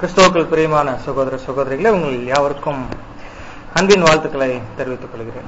கிறிஸ்தவர்கள் பிரியமான சகோதர சகோதரிகளே உங்கள் யாவருக்கும் அன்பின் வாழ்த்துக்களை தெரிவித்துக் கொள்கிறேன்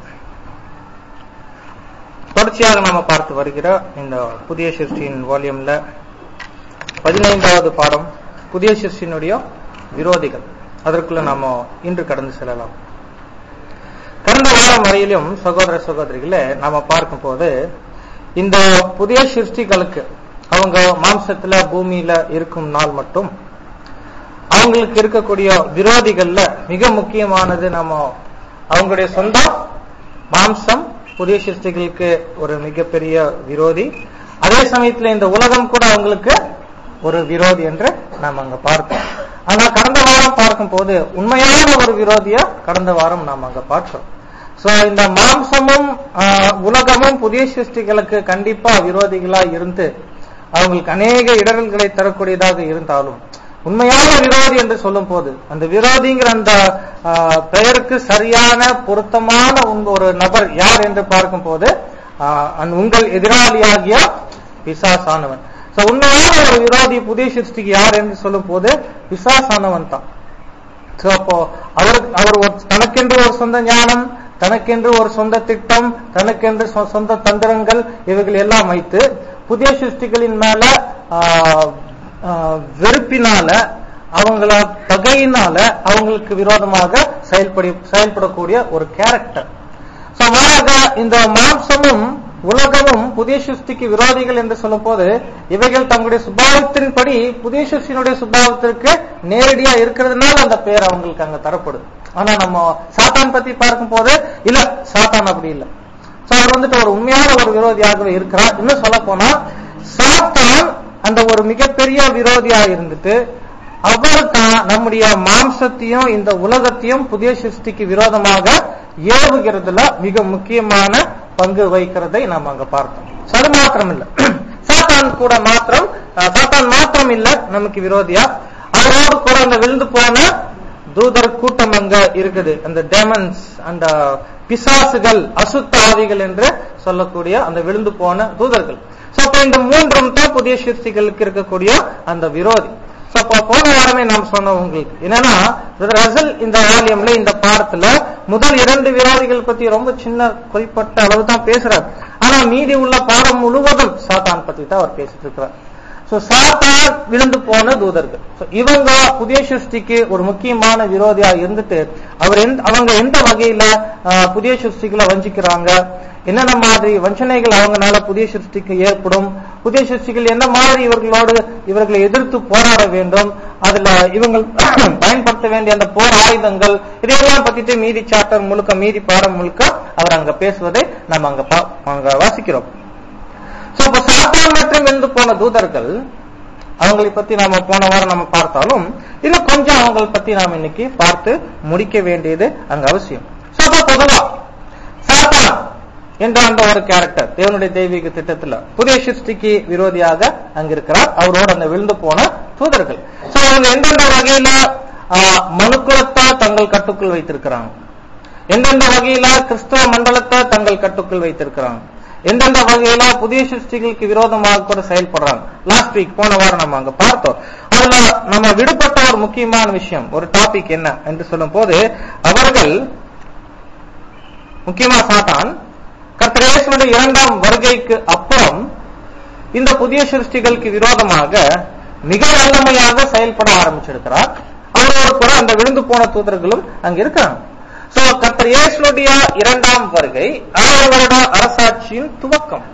தொடர்ச்சியாக நாம பார்த்து வருகிற இந்த புதிய சிருஷ்டியின் வால்யூம்ல பதினைந்தாவது பாடம் புதிய சிருஷ்டியினுடைய விரோதிகள் அதற்குள்ள நாம இன்று கடந்து செல்லலாம் கடந்த வாரம் வரையிலும் சகோதர சகோதரிகளே நாம பார்க்கும் போது இந்த புதிய சிருஷ்டிகளுக்கு அவங்க மாம்சத்துல பூமியில இருக்கும் நாள் மட்டும் அவங்களுக்கு இருக்கக்கூடிய விரோதிகள்ல மிக முக்கியமானது நம்ம அவங்களுடைய சொந்த மாம்சம் புதிய சிருஷ்டிகளுக்கு ஒரு மிகப்பெரிய விரோதி அதே சமயத்துல இந்த உலகம் கூட அவங்களுக்கு ஒரு விரோதி என்று நாம் அங்க பார்த்தோம் ஆனா கடந்த வாரம் பார்க்கும் போது உண்மையான ஒரு விரோதிய கடந்த வாரம் நாம் அங்க பார்த்தோம் சோ இந்த மாம்சமும் உலகமும் புதிய சிருஷ்டிகளுக்கு கண்டிப்பா விரோதிகளா இருந்து அவங்களுக்கு அநேக இடர்கள்களை தரக்கூடியதாக இருந்தாலும் உண்மையான விரோதி என்று சொல்லும் போது அந்த விரோதிங்கிற அந்த பெயருக்கு சரியான பொருத்தமான ஒரு நபர் யார் என்று பார்க்கும் போது உங்கள் எதிராளியாகிய பிசாசானவன் உண்மையான ஒரு விரோதி புதிய சிருஷ்டிக்கு யார் என்று சொல்லும் போது பிசாசானவன் தான் அப்போ அவர் அவர் தனக்கென்று ஒரு சொந்த ஞானம் தனக்கென்று ஒரு சொந்த திட்டம் தனக்கென்று சொந்த தந்திரங்கள் இவைகள் எல்லாம் வைத்து புதிய சிருஷ்டிகளின் மேல வெறுப்பினால அவங்கள பகையினால அவங்களுக்கு விரோதமாக செயல்படி செயல்படக்கூடிய ஒரு கேரக்டர் மாறாக இந்த மாம்சமும் உலகமும் புதிய சிருஷ்டிக்கு விரோதிகள் என்று சொல்லும் போது இவைகள் தங்களுடைய சுபாவத்தின்படி புதிய சிருஷ்டியினுடைய சுபாவத்திற்கு நேரடியா இருக்கிறதுனால அந்த பெயர் அவங்களுக்கு அங்க தரப்படுது ஆனா நம்ம சாத்தான் பத்தி பார்க்கும் போது இல்ல சாத்தான் அப்படி இல்லை அவர் வந்துட்டு ஒரு உண்மையான ஒரு விரோதியாகவே இருக்கிறார் இன்னும் சொல்ல போனா சாத்தான் அந்த ஒரு மிகப்பெரிய விரோதியா இருந்துட்டு அவர் தான் நம்முடைய மாம்சத்தையும் இந்த உலகத்தையும் புதிய சிருஷ்டிக்கு விரோதமாக ஏவுகிறதுல மிக முக்கியமான பங்கு வகிக்கிறதை நாம் அங்க பார்த்தோம் அது மாத்திரம் இல்ல சாத்தான் கூட மாத்திரம் சாத்தான் மாத்திரம் இல்ல நமக்கு விரோதியா அவரோடு கூட அந்த விழுந்து போன தூதர் கூட்டம் அங்க இருக்குது அந்த டேமன்ஸ் அந்த பிசாசுகள் அசுத்த ஆவிகள் என்று சொல்லக்கூடிய அந்த விழுந்து போன தூதர்கள் இந்த மூன்றும் தான் புதிய சிருஷ்டிகளுக்கு இருக்கக்கூடிய அந்த விரோதி போன வாரமே நாம் சொன்னோம் உங்களுக்கு என்னன்னா ரசல் இந்த வால்யம்ல இந்த பாடத்துல முதல் இரண்டு விரோதிகள் பத்தி ரொம்ப சின்ன குறிப்பிட்ட அளவு தான் பேசுறாரு ஆனா மீதி உள்ள பாடம் முழுவதும் சாத்தான் பத்தி தான் அவர் பேசிட்டு இருக்கிறார் சோ சாத்தான் விழுந்து போன தூதர்கள் இவங்க புதிய சிருஷ்டிக்கு ஒரு முக்கியமான விரோதியா இருந்துட்டு அவர் அவங்க எந்த வகையில புதிய சிருஷ்டிகளை வஞ்சிக்கிறாங்க என்னென்ன மாதிரி வஞ்சனைகள் அவங்கனால புதிய சிருஷ்டிக்கு ஏற்படும் புதிய சிருஷ்டிகள் என்ன மாதிரி இவர்களோடு இவர்களை எதிர்த்து போராட வேண்டும் அதுல இவங்க பயன்படுத்த வேண்டிய அந்த போர் ஆயுதங்கள் இதையெல்லாம் பத்திட்டு மீதி சாப்டர் முழுக்க மீதி பாடம் முழுக்க அவர் அங்க பேசுவதை நம்ம அங்க அங்க வாசிக்கிறோம் அப்ப சாத்தான் மற்றும் வெந்து போன தூதர்கள் அவங்களை பத்தி நாம போன வாரம் நம்ம பார்த்தாலும் இன்னும் கொஞ்சம் அவங்களை பத்தி நாம இன்னைக்கு பார்த்து முடிக்க வேண்டியது அங்க அவசியம் பொதுவா சாத்தான் என்ற அந்த ஒரு கேரக்டர் தேவனுடைய தெய்வீக திட்டத்துல புதிய சிருஷ்டிக்கு விரோதியாக அங்க இருக்கிறார் அவரோட அந்த விழுந்து போன தூதர்கள் சோ அவங்க எந்தெந்த வகையில மனுக்குலத்தை தங்கள் கட்டுக்குள் வைத்திருக்கிறாங்க எந்தெந்த வகையில கிறிஸ்தவ மண்டலத்தை தங்கள் கட்டுக்குள் வைத்திருக்கிறாங்க எந்தெந்த வகையில புதிய சிருஷ்டிகளுக்கு விரோதமாக கூட செயல்படுறாங்க லாஸ்ட் வீக் போன வாரம் நம்ம அங்க பார்த்தோம் அதுல நம்ம விடுபட்ட ஒரு முக்கியமான விஷயம் ஒரு டாபிக் என்ன என்று சொல்லும் போது அவர்கள் முக்கியமா சாத்தான் கர்த்தரேசனுடைய இரண்டாம் வருகைக்கு அப்புறம் இந்த புதிய சிருஷ்டிகளுக்கு விரோதமாக மிக வல்லமையாக செயல்பட ஆரம்பிச்சிருக்கிறார் அவரோடு கூட அந்த விழுந்து போன தூதர்களும் அங்க இருக்காங்க சோ கர்த்தர் இயேசுடைய இரண்டாம் வருகை ஆயிரம் வருட அரசாட்சியின் துவக்கம்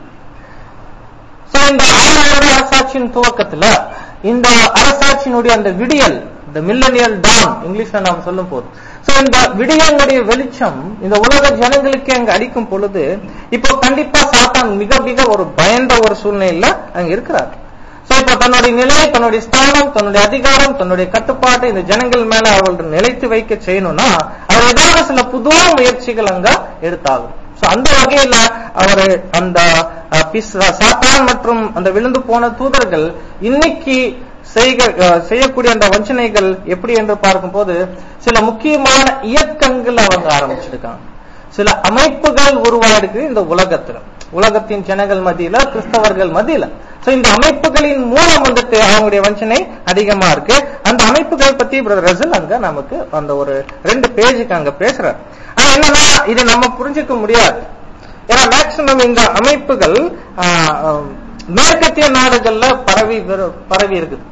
சோ இந்த ஆயிரம் வருட அரசாட்சியின் துவக்கத்துல இந்த அரசாட்சியினுடைய அந்த விடியல் இந்த மில்லனியல் டான் இங்கிலீஷ்ல நாம் சொல்லும் போது சோ இந்த விடியங்களுடைய வெளிச்சம் இந்த உலக ஜனங்களுக்கு அங்க அடிக்கும் பொழுது இப்போ கண்டிப்பா சாத்தான் மிக மிக ஒரு பயந்த ஒரு சூழ்நிலையில அங்க இருக்கிறார் சோ இப்ப தன்னுடைய நிலை தன்னுடைய ஸ்தானம் தன்னுடைய அதிகாரம் தன்னுடைய கட்டுப்பாட்டை இந்த ஜனங்கள் மேல அவர்கள் நிலைத்து வைக்க செய்யணும்னா அவர் ஏதாவது சில புது முயற்சிகள் அங்க எடுத்தாகும் சோ அந்த வகையில அவர் அந்த சாத்தான் மற்றும் அந்த விழுந்து போன தூதர்கள் இன்னைக்கு செய்யக்கூடிய அந்த வஞ்சனைகள் எப்படி என்று பார்க்கும்போது சில முக்கியமான இயக்கங்கள் அவங்க ஆரம்பிச்சிருக்காங்க சில அமைப்புகள் உருவாயிருக்கு இந்த உலகத்துல உலகத்தின் ஜனங்கள் மத்தியில கிறிஸ்தவர்கள் மத்தியில சோ இந்த அமைப்புகளின் மூலம் வந்துட்டு அவங்களுடைய வஞ்சனை அதிகமா இருக்கு அந்த அமைப்புகளை பத்தி பிரதர் ரசல் அங்க நமக்கு அந்த ஒரு ரெண்டு பேஜுக்கு அங்க பேசுறாரு ஆனா என்னன்னா இதை நம்ம புரிஞ்சுக்க முடியாது ஏன்னா மேக்சிமம் இந்த அமைப்புகள் ஆஹ், ஆஹ், மேற்கத்திய நாடுகள்ல பரவி விரு- பரவி இருக்குது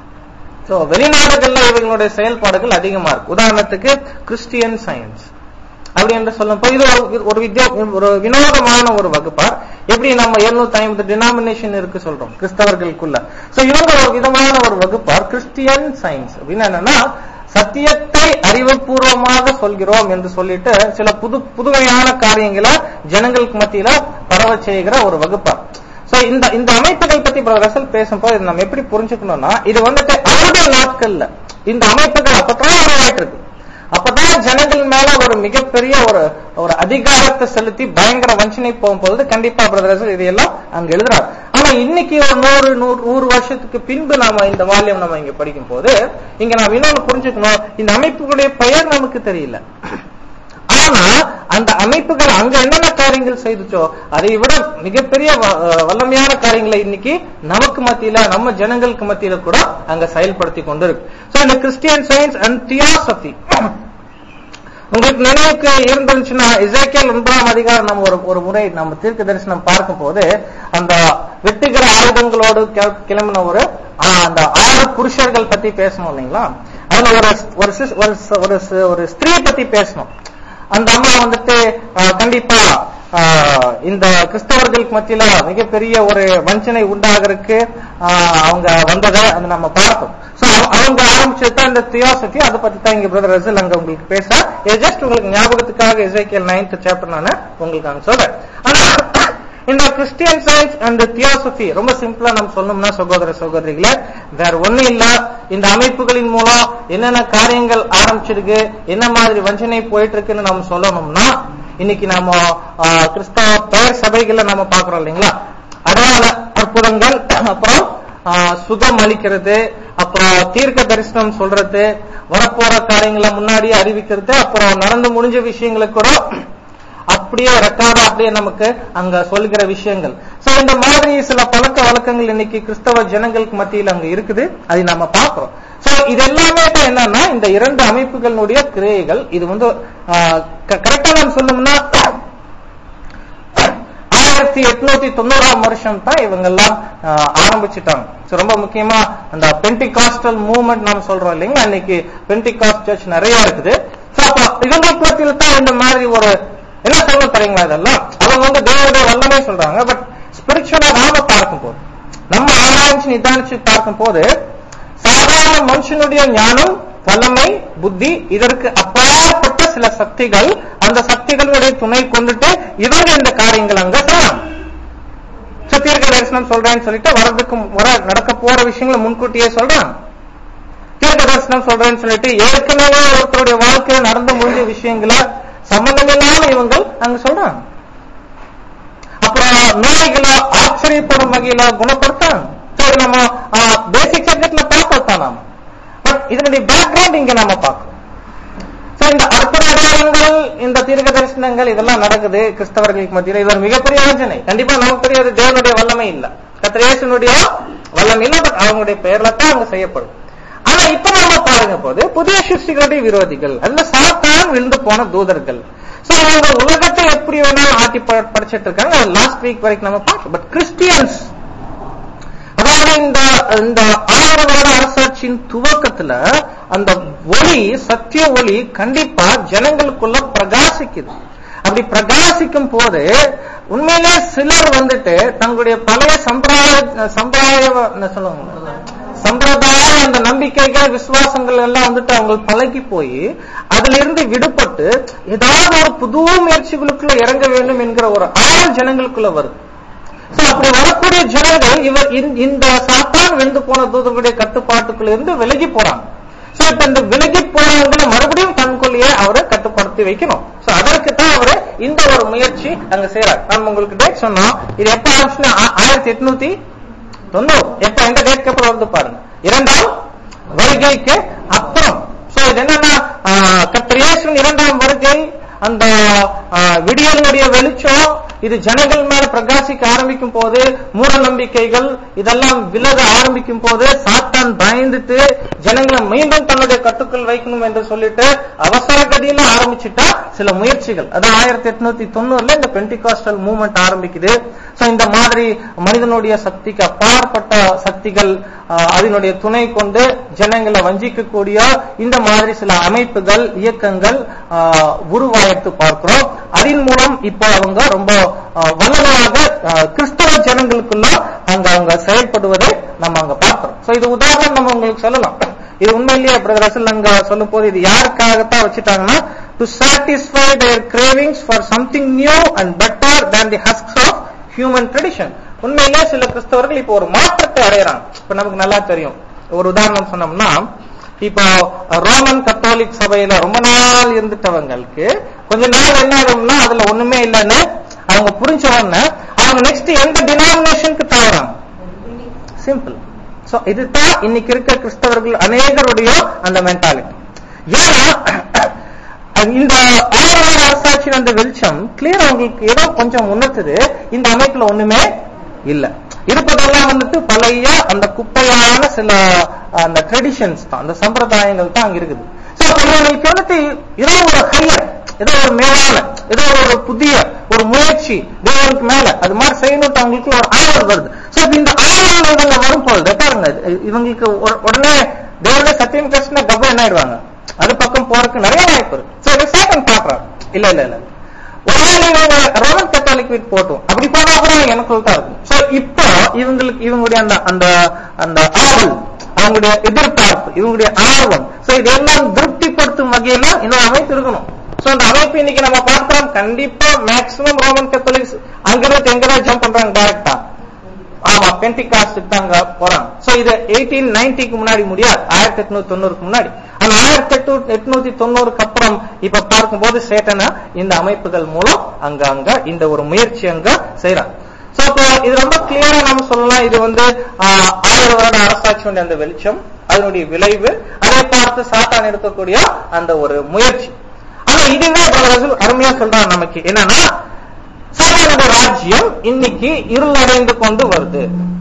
சோ வெளிநாடுகள்ல இவங்களுடைய செயல்பாடுகள் அதிகமா இருக்கு உதாரணத்துக்கு கிறிஸ்டியன் சயின்ஸ் அப்படி என்று சொல்லும் போது இது ஒரு- ஒரு வித்யா ஒரு வினோதமான ஒரு வகுப்பா எப்படி நம்ம 750 ஐம்பது டினாமினேஷன் இருக்கு சொல்றோம் கிறிஸ்தவர்களுக்குள்ள சோ இவங்க ஒரு விதமான ஒரு வகுப்பா கிறிஸ்டியன் சயின்ஸ் அப்படின்னு என்னன்னா சத்தியத்தை அறிவுபூர்வமாக சொல்கிறோம் என்று சொல்லிட்டு சில புது புதுமையான காரியங்களை ஜனங்களுக்கு மத்தியில பரவ செய்கிற ஒரு வகுப்பா சோ இந்த இந்த அமைப்புகள் பத்தி ரசல் பேசும்போது இதை நம்ம எப்படி புரிஞ்சுக்கணும்னா இது வந்துட்டு அவருடைய நாட்கள்ல இந்த அமைப்புகள் அப்பதான் உருவாயிட்டு இருக்கு அப்பதான் ஜனங்கள் மேல ஒரு மிகப்பெரிய ஒரு ஒரு அதிகாரத்தை செலுத்தி பயங்கர வஞ்சனை போகும்போது கண்டிப்பா பிரதரசல் இதையெல்லாம் அங்க எழுதுறாரு ஆனா இன்னைக்கு ஒரு நூறு நூறு நூறு வருஷத்துக்கு பின்பு நாம இந்த வால்யம் நம்ம இங்க படிக்கும் போது இங்க நாம் இன்னொன்னு புரிஞ்சுக்கணும் இந்த அமைப்புகளுடைய பெயர் நமக்கு தெரியல ஆனா அந்த அமைப்புகள் அங்க என்னென்ன காரியங்கள் செய்துச்சோ அதை விட மிகப்பெரிய வ- அஹ் வல்லமையான காரியங்களை இன்னைக்கு நமக்கு மத்தியில நம்ம ஜனங்களுக்கு மத்தியில கூட அங்க செயல்படுத்தி கொண்டு இருக்கு சோ இந்த கிறிஸ்டியன் சயின்ஸ் அண்ட் தியாசபி உங்களுக்கு நினைவுக்கு இருந்துச்சுன்னா இசைக்கேல் ஒன்பதாம் அதிகாரம் நம்ம ஒரு ஒரு முறை நம்ம தீர்க்க தரிசனம் பார்க்கும் போது அந்த வெட்டுகிற ஆயுதங்களோடு கிள- கிளம்பின ஒரு ஆ, அந்த ஆறு புருஷர்கள் பத்தி பேசணும் இல்லைங்களா அதுல ஒரு ஒரு sis- ஒரு ச- ஒரு ச- ஒரு ஸ்திரீ பத்தி பேசணும் அந்த அம்மா வந்துட்டு ஆ, கண்டிப்பா ஆ, இந்த கிறிஸ்தவர்களுக்கு மத்தியில மிகப்பெரிய ஒரு வஞ்சனை உண்டாகிறதுக்கு ஆ, அவங்க வந்ததை அது நம்ம பார்த்தோம் சோ அவங்க ஆரம்பிச்சது இந்த தியோசபி அதை பத்தி தான் இங்க பிரதர் ரசல் அங்க உங்களுக்கு பேச இது ஜஸ்ட் உங்களுக்கு ஞாபகத்துக்காக இசைக்கியல் நைன்த் சாப்டர் நான் உங்களுக்கு அங்க சொல்றேன் ஆனா இந்த கிறிஸ்டியன் சயின்ஸ் அண்ட் தியோசபி ரொம்ப சிம்பிளா நம்ம சொல்லணும்னா சகோதர சகோதரிகளே வேற ஒண்ணும் இல்ல இந்த அமைப்புகளின் மூலம் என்னென்ன காரியங்கள் ஆரம்பிச்சிருக்கு என்ன மாதிரி வஞ்சனை போயிட்டு இருக்குன்னு நம்ம சொல்லணும்னா இன்னைக்கு நாம ஆ, கிறிஸ்தவ பெயர் சபைகளை நம்ம பாக்குறோம் இல்லைங்களா அடையாள அற்புதங்கள் அப்புறம் ஆ, சுகம் அளிக்கிறது அப்புறம் தீர்க்க தரிசனம் சொல்றது வரப்போற காரியங்களை முன்னாடியே அறிவிக்கிறது அப்புறம் நடந்து முடிஞ்ச விஷயங்களை கூட அப்படியே ரெக்கார்டா அப்படியே நமக்கு அங்க சொல்கிற விஷயங்கள் சோ இந்த மாதிரி சில பழக்க வழக்கங்கள் இன்னைக்கு கிறிஸ்தவ ஜனங்களுக்கு மத்தியில் அங்க இருக்குது அதை நாம பாக்குறோம் சோ இது எல்லாமே தான் என்னன்னா இந்த இரண்டு அமைப்புகளுடைய கிரியைகள் இது வந்து கரெக்டா நம்ம சொல்லணும்னா ஆயிரத்தி எட்நூத்தி தொண்ணூறாம் வருஷம் தான் இவங்க எல்லாம் ஆஹ், ஆரம்பிச்சிட்டாங்க So, ரொம்ப முக்கியமா அந்த பென்டிகாஸ்டல் மூவ்மெண்ட் நாம சொல்றோம் இல்லைங்களா அன்னைக்கு பென்டிகாஸ்ட் சர்ச் நிறைய இருக்குது So, அப்ப இவங்க பத்தியில் தான் இந்த மாதிரி ஒரு என்ன சொல்ல தரீங்களா இதெல்லாம் அவங்க வந்து தேவனுடைய வல்லமே சொல்றாங்க பட் ஸ்பிரிச்சுவலா நாம பார்க்கும் போது நம்ம ஆராய்ச்சி நிதானிச்சு பார்க்கும் போது சாதாரண மனுஷனுடைய ஞானம் வல்லமை புத்தி இதற்கு அப்பாற்பட்ட சில சக்திகள் அந்த சக்திகளுடைய துணை கொண்டுட்டு இவங்க இந்த காரியங்கள் அங்க செய்யலாம் தீர்க்க தரிசனம் சொல்றேன்னு சொல்லிட்டு வரதுக்கு வர நடக்க போற விஷயங்களை முன்கூட்டியே சொல்றாங்க தீர்க்க தரிசனம் சொல்றேன்னு சொல்லிட்டு ஏற்கனவே ஒருத்தருடைய வாழ்க்கையில நடந்து முடிஞ்ச விஷயங்களை சம்பந்தமில்லாம இவங்க அங்க சொல்றாங்க அப்புறம் நோய்களை ஆச்சரியப்படும் வகையில குணப்படுத்தாங்க So, இது நம்ம பேசிக் சப்ஜெக்ட்ல பார்க்கத்தான் நாம பட் இதனுடைய பேக்ரவுண்ட் இங்க நாம பார்க்கணும் So, இந்த அற்புத அடையாளங்கள் இந்த தீர்க்க தரிசனங்கள் இதெல்லாம் நடக்குது கிறிஸ்தவர்களுக்கு மத்தியில் இது ஒரு மிகப்பெரிய யோசனை கண்டிப்பா நமக்கு தெரியாது தேவனுடைய வல்லமை இல்ல கத்திரேசனுடைய வல்லமை இல்ல பட் அவங்களுடைய பெயர்ல தான் அங்க செய்யப்படும் ஆனா இப்ப நாம பாருங்க போது புதிய சிருஷ்டிகளுடைய விரோதிகள் அதுல சாத்தான் விழுந்து போன தூதர்கள் சோ அவங்க உலகத்தை எப்படி வேணாலும் ஆட்டி ப- படைச்சிட்டு இருக்காங்க லாஸ்ட் வீக் வரைக்கும் நம்ம பார்த்தோம் பட் கிறிஸ்டியன்ஸ் அதாவது இந்த இந்த ஆயிரம் வருட அரசாட்சியின் துவக்கத்துல அந்த ஒளி சத்திய ஒளி கண்டிப்பா ஜனங்களுக்குள்ள பிரகாசிக்குது அப்படி பிரகாசிக்கும் போது உண்மையிலே சிலர் வந்துட்டு தங்களுடைய பழைய சம்பிரதாய சம்பிரதாய என்ன சொல்லுவாங்க சம்பிரதாய அந்த நம்பிக்கைகள் விசுவாசங்கள் எல்லாம் வந்துட்டு அவங்க பழகி போய் அதுல இருந்து விடுபட்டு ஏதாவது ஒரு புது முயற்சிகளுக்குள்ள இறங்க வேண்டும் என்கிற ஒரு ஆழம் ஜனங்களுக்குள்ள வருது So, அப்படி வரக்கூடிய ஜனங்கள் இவர் இந்த- இந்த சாத்தான் வெந்து போன தூதர்களுடைய கட்டுப்பாட்டுக்குள்ள இருந்து விலகி போறாங்க சோ இப்ப இந்த விலகி போனவங்களை மறுபடியும் தன்கொள்ளையே அவரை கட்டுப்படுத்தி வைக்கணும் சோ அதற்கு தான் அவரு இந்த ஒரு முயற்சி அங்க செய்யறாரு நான் உங்களுக்கு டேட் சொன்னோம் இது எப்ப ஆரம்பிச்சுன்னா ஆ- ஆயிரத்தி எட்நூத்தி தொண்ணூறு எப்ப எந்த டேட்க்கு அப்புறம் வருது பாருங்க இரண்டாம் வருகைக்கு அப்புறம் சோ இது என்னன்னா கத்திரியாசன் இரண்டாம் வருகை அந்த ஆ, விடியலுடைய வெளிச்சம் இது ஜனங்கள் மேல பிரகாசிக்க ஆரம்பிக்கும் போது மூட நம்பிக்கைகள் இதெல்லாம் விலக ஆரம்பிக்கும் போது சாத்தான் பயந்துட்டு ஜனங்களை மீண்டும் தன்னுடைய கட்டுக்குள் வைக்கணும் என்று சொல்லிட்டு அவசர கதியில ஆரம்பிச்சுட்டா சில முயற்சிகள் அதான் ஆயிரத்தி எட்நூத்தி தொண்ணூறுல இந்த பென்டிகாஸ்டல் மூவ்மெண்ட் ஆரம்பிக்குது சோ இந்த மாதிரி மனிதனுடைய சக்திக்கு அப்பாற்பட்ட சக்திகள் ஆஹ், அதனுடைய துணை கொண்டு ஜனங்களை வஞ்சிக்கக்கூடிய இந்த மாதிரி சில அமைப்புகள் இயக்கங்கள் ஆஹ், உருவாயிட்டு பார்க்கிறோம் அதன் மூலம் இப்போ அவங்க ரொம்ப ஆஹ், வல்லமையாக ஆஹ், கிறிஸ்தவ ஜனங்களுக்குள்ள அங்க அவங்க செயல்படுவதை நம்ம அங்க பார்க்கிறோம் சோ இது உதாரணம் நம்ம உங்களுக்கு சொல்லலாம் இது உண்மையிலேயே பிரதர் ரசல் அங்க சொல்லும் போது இது யாருக்காகத்தான் வச்சுட்டாங்கன்னா to satisfy their cravings for something new and better than the husks of human tradition உண்மையிலே சில கிறிஸ்தவர்கள் இப்போ ஒரு மாற்றத்தை அடையறாங்க இப்ப நமக்கு நல்லா தெரியும் ஒரு உதாரணம் சொன்னோம்னா இப்போ ரோமன் கத்தோலிக் சபையில ரொம்ப நாள் இருந்துட்டவங்களுக்கு கொஞ்ச நாள் என்ன ஆகும்னா அதுல ஒண்ணுமே இல்லைன்னு அவங்க புரிஞ்ச உடனே அவங்க நெக்ஸ்ட் எந்த டினாமினேஷனுக்கு தாவறாங்க சிம்பிள் சோ இதுதான் இன்னைக்கு இருக்க கிறிஸ்தவர்கள் அநேகருடைய அந்த மென்டாலிட்டி ஏன்னா இந்த ஆயிரம் அரசாட்சியின் அந்த வெளிச்சம் கிளியர் அவங்களுக்கு ஏதோ கொஞ்சம் உணர்த்துது இந்த அமைப்புல ஒண்ணுமே இல்ல இருப்பதெல்லாம் வந்துட்டு பழைய அந்த குப்பையான சில அந்த ட்ரெடிஷன்ஸ் தான் அந்த சம்பிரதாயங்கள் தான் அங்க இருக்குது சோ அவங்களுக்கு வந்துட்டு ஏதோ ஒரு ஹையர் ஏதோ ஒரு மேலான ஏதோ ஒரு புதிய ஒரு முயற்சி தேவனுக்கு மேல அது மாதிரி செய்யணும் அவங்களுக்கு ஒரு ஆர்வம் வருது சோ இந்த ஆர்வம் இவங்க வரும்போது பாருங்க இது- இவங்களுக்கு உட- உடனே தேவனே சத்தியம் கஷ்டனா கபம் என்ன ஆயிடுவாங்க அது பக்கம் போறதுக்கு நிறைய வாய்ப்பு இருக்கு சோ இதை சேட்டன் பாக்குறாரு இல்ல இல்ல இல்ல ஒருவேளை இவங்க ரோமன் கத்தாலிக் வீட் போட்டும் அப்படி போனா கூட எனக்குள்ள தான் இருக்கும் சோ இப்போ இவங்களுக்கு இவங்களுடைய அந்த அந்த அந்த ஆவல் அவங்களுடைய எதிர்பார்ப்பு இவங்களுடைய ஆர்வம் சோ இதெல்லாம் திருப்திப்படுத்தும் வகையில இந்த அமைப்பு இருக்கணும் சோ அந்த அமைப்பு இன்னைக்கு நம்ம பார்க்கிறோம் கண்டிப்பா மேக்சிமம் ரோமன் கத்தோலிக்ஸ் அங்கிருந்து எங்கதான் ஜம்ப் பண்றாங்க டைரக்டா ஆமா பென்டிகாஸ்டுக்கு தான் அங்க போறாங்க சோ இது எயிட்டீன் நைன்டிக்கு முன்னாடி முடியாது ஆயிரத்தி எட்நூத்தி தொண்ணூறுக்கு முன்னாடி ஆனா ஆயிரத்தி எட்டு எட்நூத்தி தொண்ணூறுக்கு அப்புறம் இப்ப பார்க்கும்போது சேட்டனா இந்த அமைப்புகள் மூலம் அங்க அங்க இந்த ஒரு முயற்சி அங்க செய்யறாங்க சோ அப்போ இது ரொம்ப கிளியரா நம்ம சொல்லலாம் இது வந்து ஆஹ், ஆயிரம் வருட அரசாட்சியுடைய அந்த வெளிச்சம் அதனுடைய விளைவு அதை பார்த்து சாத்தான் எடுக்கக்கூடிய அந்த ஒரு முயற்சி ஆனா இதுவே பிரதர் அருமையா சொல்றாங்க நமக்கு என்னன்னா சாத்தானுடைய ராஜ்யம் இன்னைக்கு இருளடைந்து கொண்டு வருது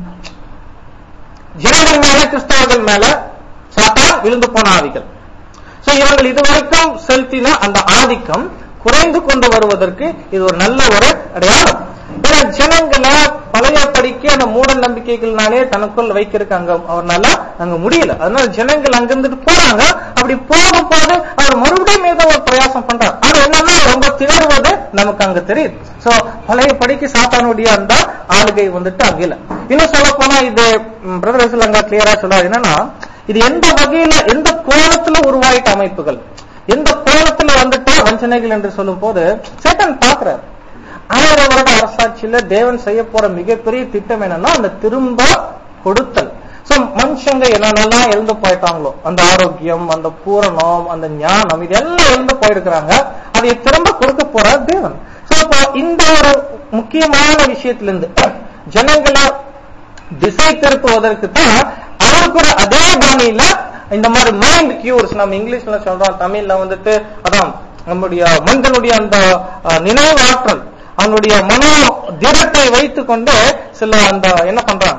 ஜனங்கள் மேல கிறிஸ்தவர்கள் மேல சாத்தான் விழுந்து போன ஆவிகள் சோ இவர்கள் இதுவரைக்கும் செலுத்தின அந்த ஆதிக்கம் குறைந்து கொண்டு வருவதற்கு இது ஒரு நல்ல ஒரு அடையாளம் ஏன்னா ஜனங்களை பழைய படிக்க அந்த மூட நம்பிக்கைகள்னாலே தனக்குள் வைக்கிறதுக்கு அங்க அவர்னால அங்க முடியல அதனால ஜனங்கள் அங்க இருந்துட்டு போறாங்க அப்படி போகும் போது அவர் மறுபடியும் ஏதோ ஒரு பிரயாசம் பண்றார் ஆனா என்னன்னா ரொம்ப திணறுவது நமக்கு அங்க தெரியுது சோ பழைய படிக்கு சாத்தானுடைய அந்த ஆளுகை வந்துட்டு அங்க இல்ல இன்னும் சொல்ல போனா இது பிரதர் அங்க கிளியரா சொல்றாரு என்னன்னா இது எந்த வகையில எந்த கோணத்துல உருவாயிட்ட அமைப்புகள் எந்த கோணத்துல வந்துட்டு வஞ்சனைகள் என்று சொல்லும் போது சேட்டன் பாக்குறாரு ஆயிரம் வருட அரசாட்சியில தேவன் செய்ய போற மிகப்பெரிய திட்டம் என்னன்னா அந்த திரும்ப கொடுத்தல் சோ மனுஷங்க என்னென்னலாம் எழுந்து போயிட்டாங்களோ அந்த ஆரோக்கியம் அந்த பூரணம் அந்த ஞானம் இதெல்லாம் எழுந்து போயிருக்கிறாங்க அதை திரும்ப கொடுக்க போறார் தேவன் சோ இப்போ இந்த ஒரு முக்கியமான விஷயத்திலிருந்து ஜனங்களை திசை திருப்புவதற்கு தான் அவருக்கு ஒரு அதே பாணியில இந்த மாதிரி மைண்ட் கியூர்ஸ் நம்ம இங்கிலீஷ்ல சொல்றோம் தமிழ்ல வந்துட்டு அதான் நம்முடைய மனிதனுடைய அந்த அஹ், நினைவாற்றல் அவனுடைய மனோ திடத்தை வைத்துக் கொண்டு சில அந்த என்ன பண்றாங்க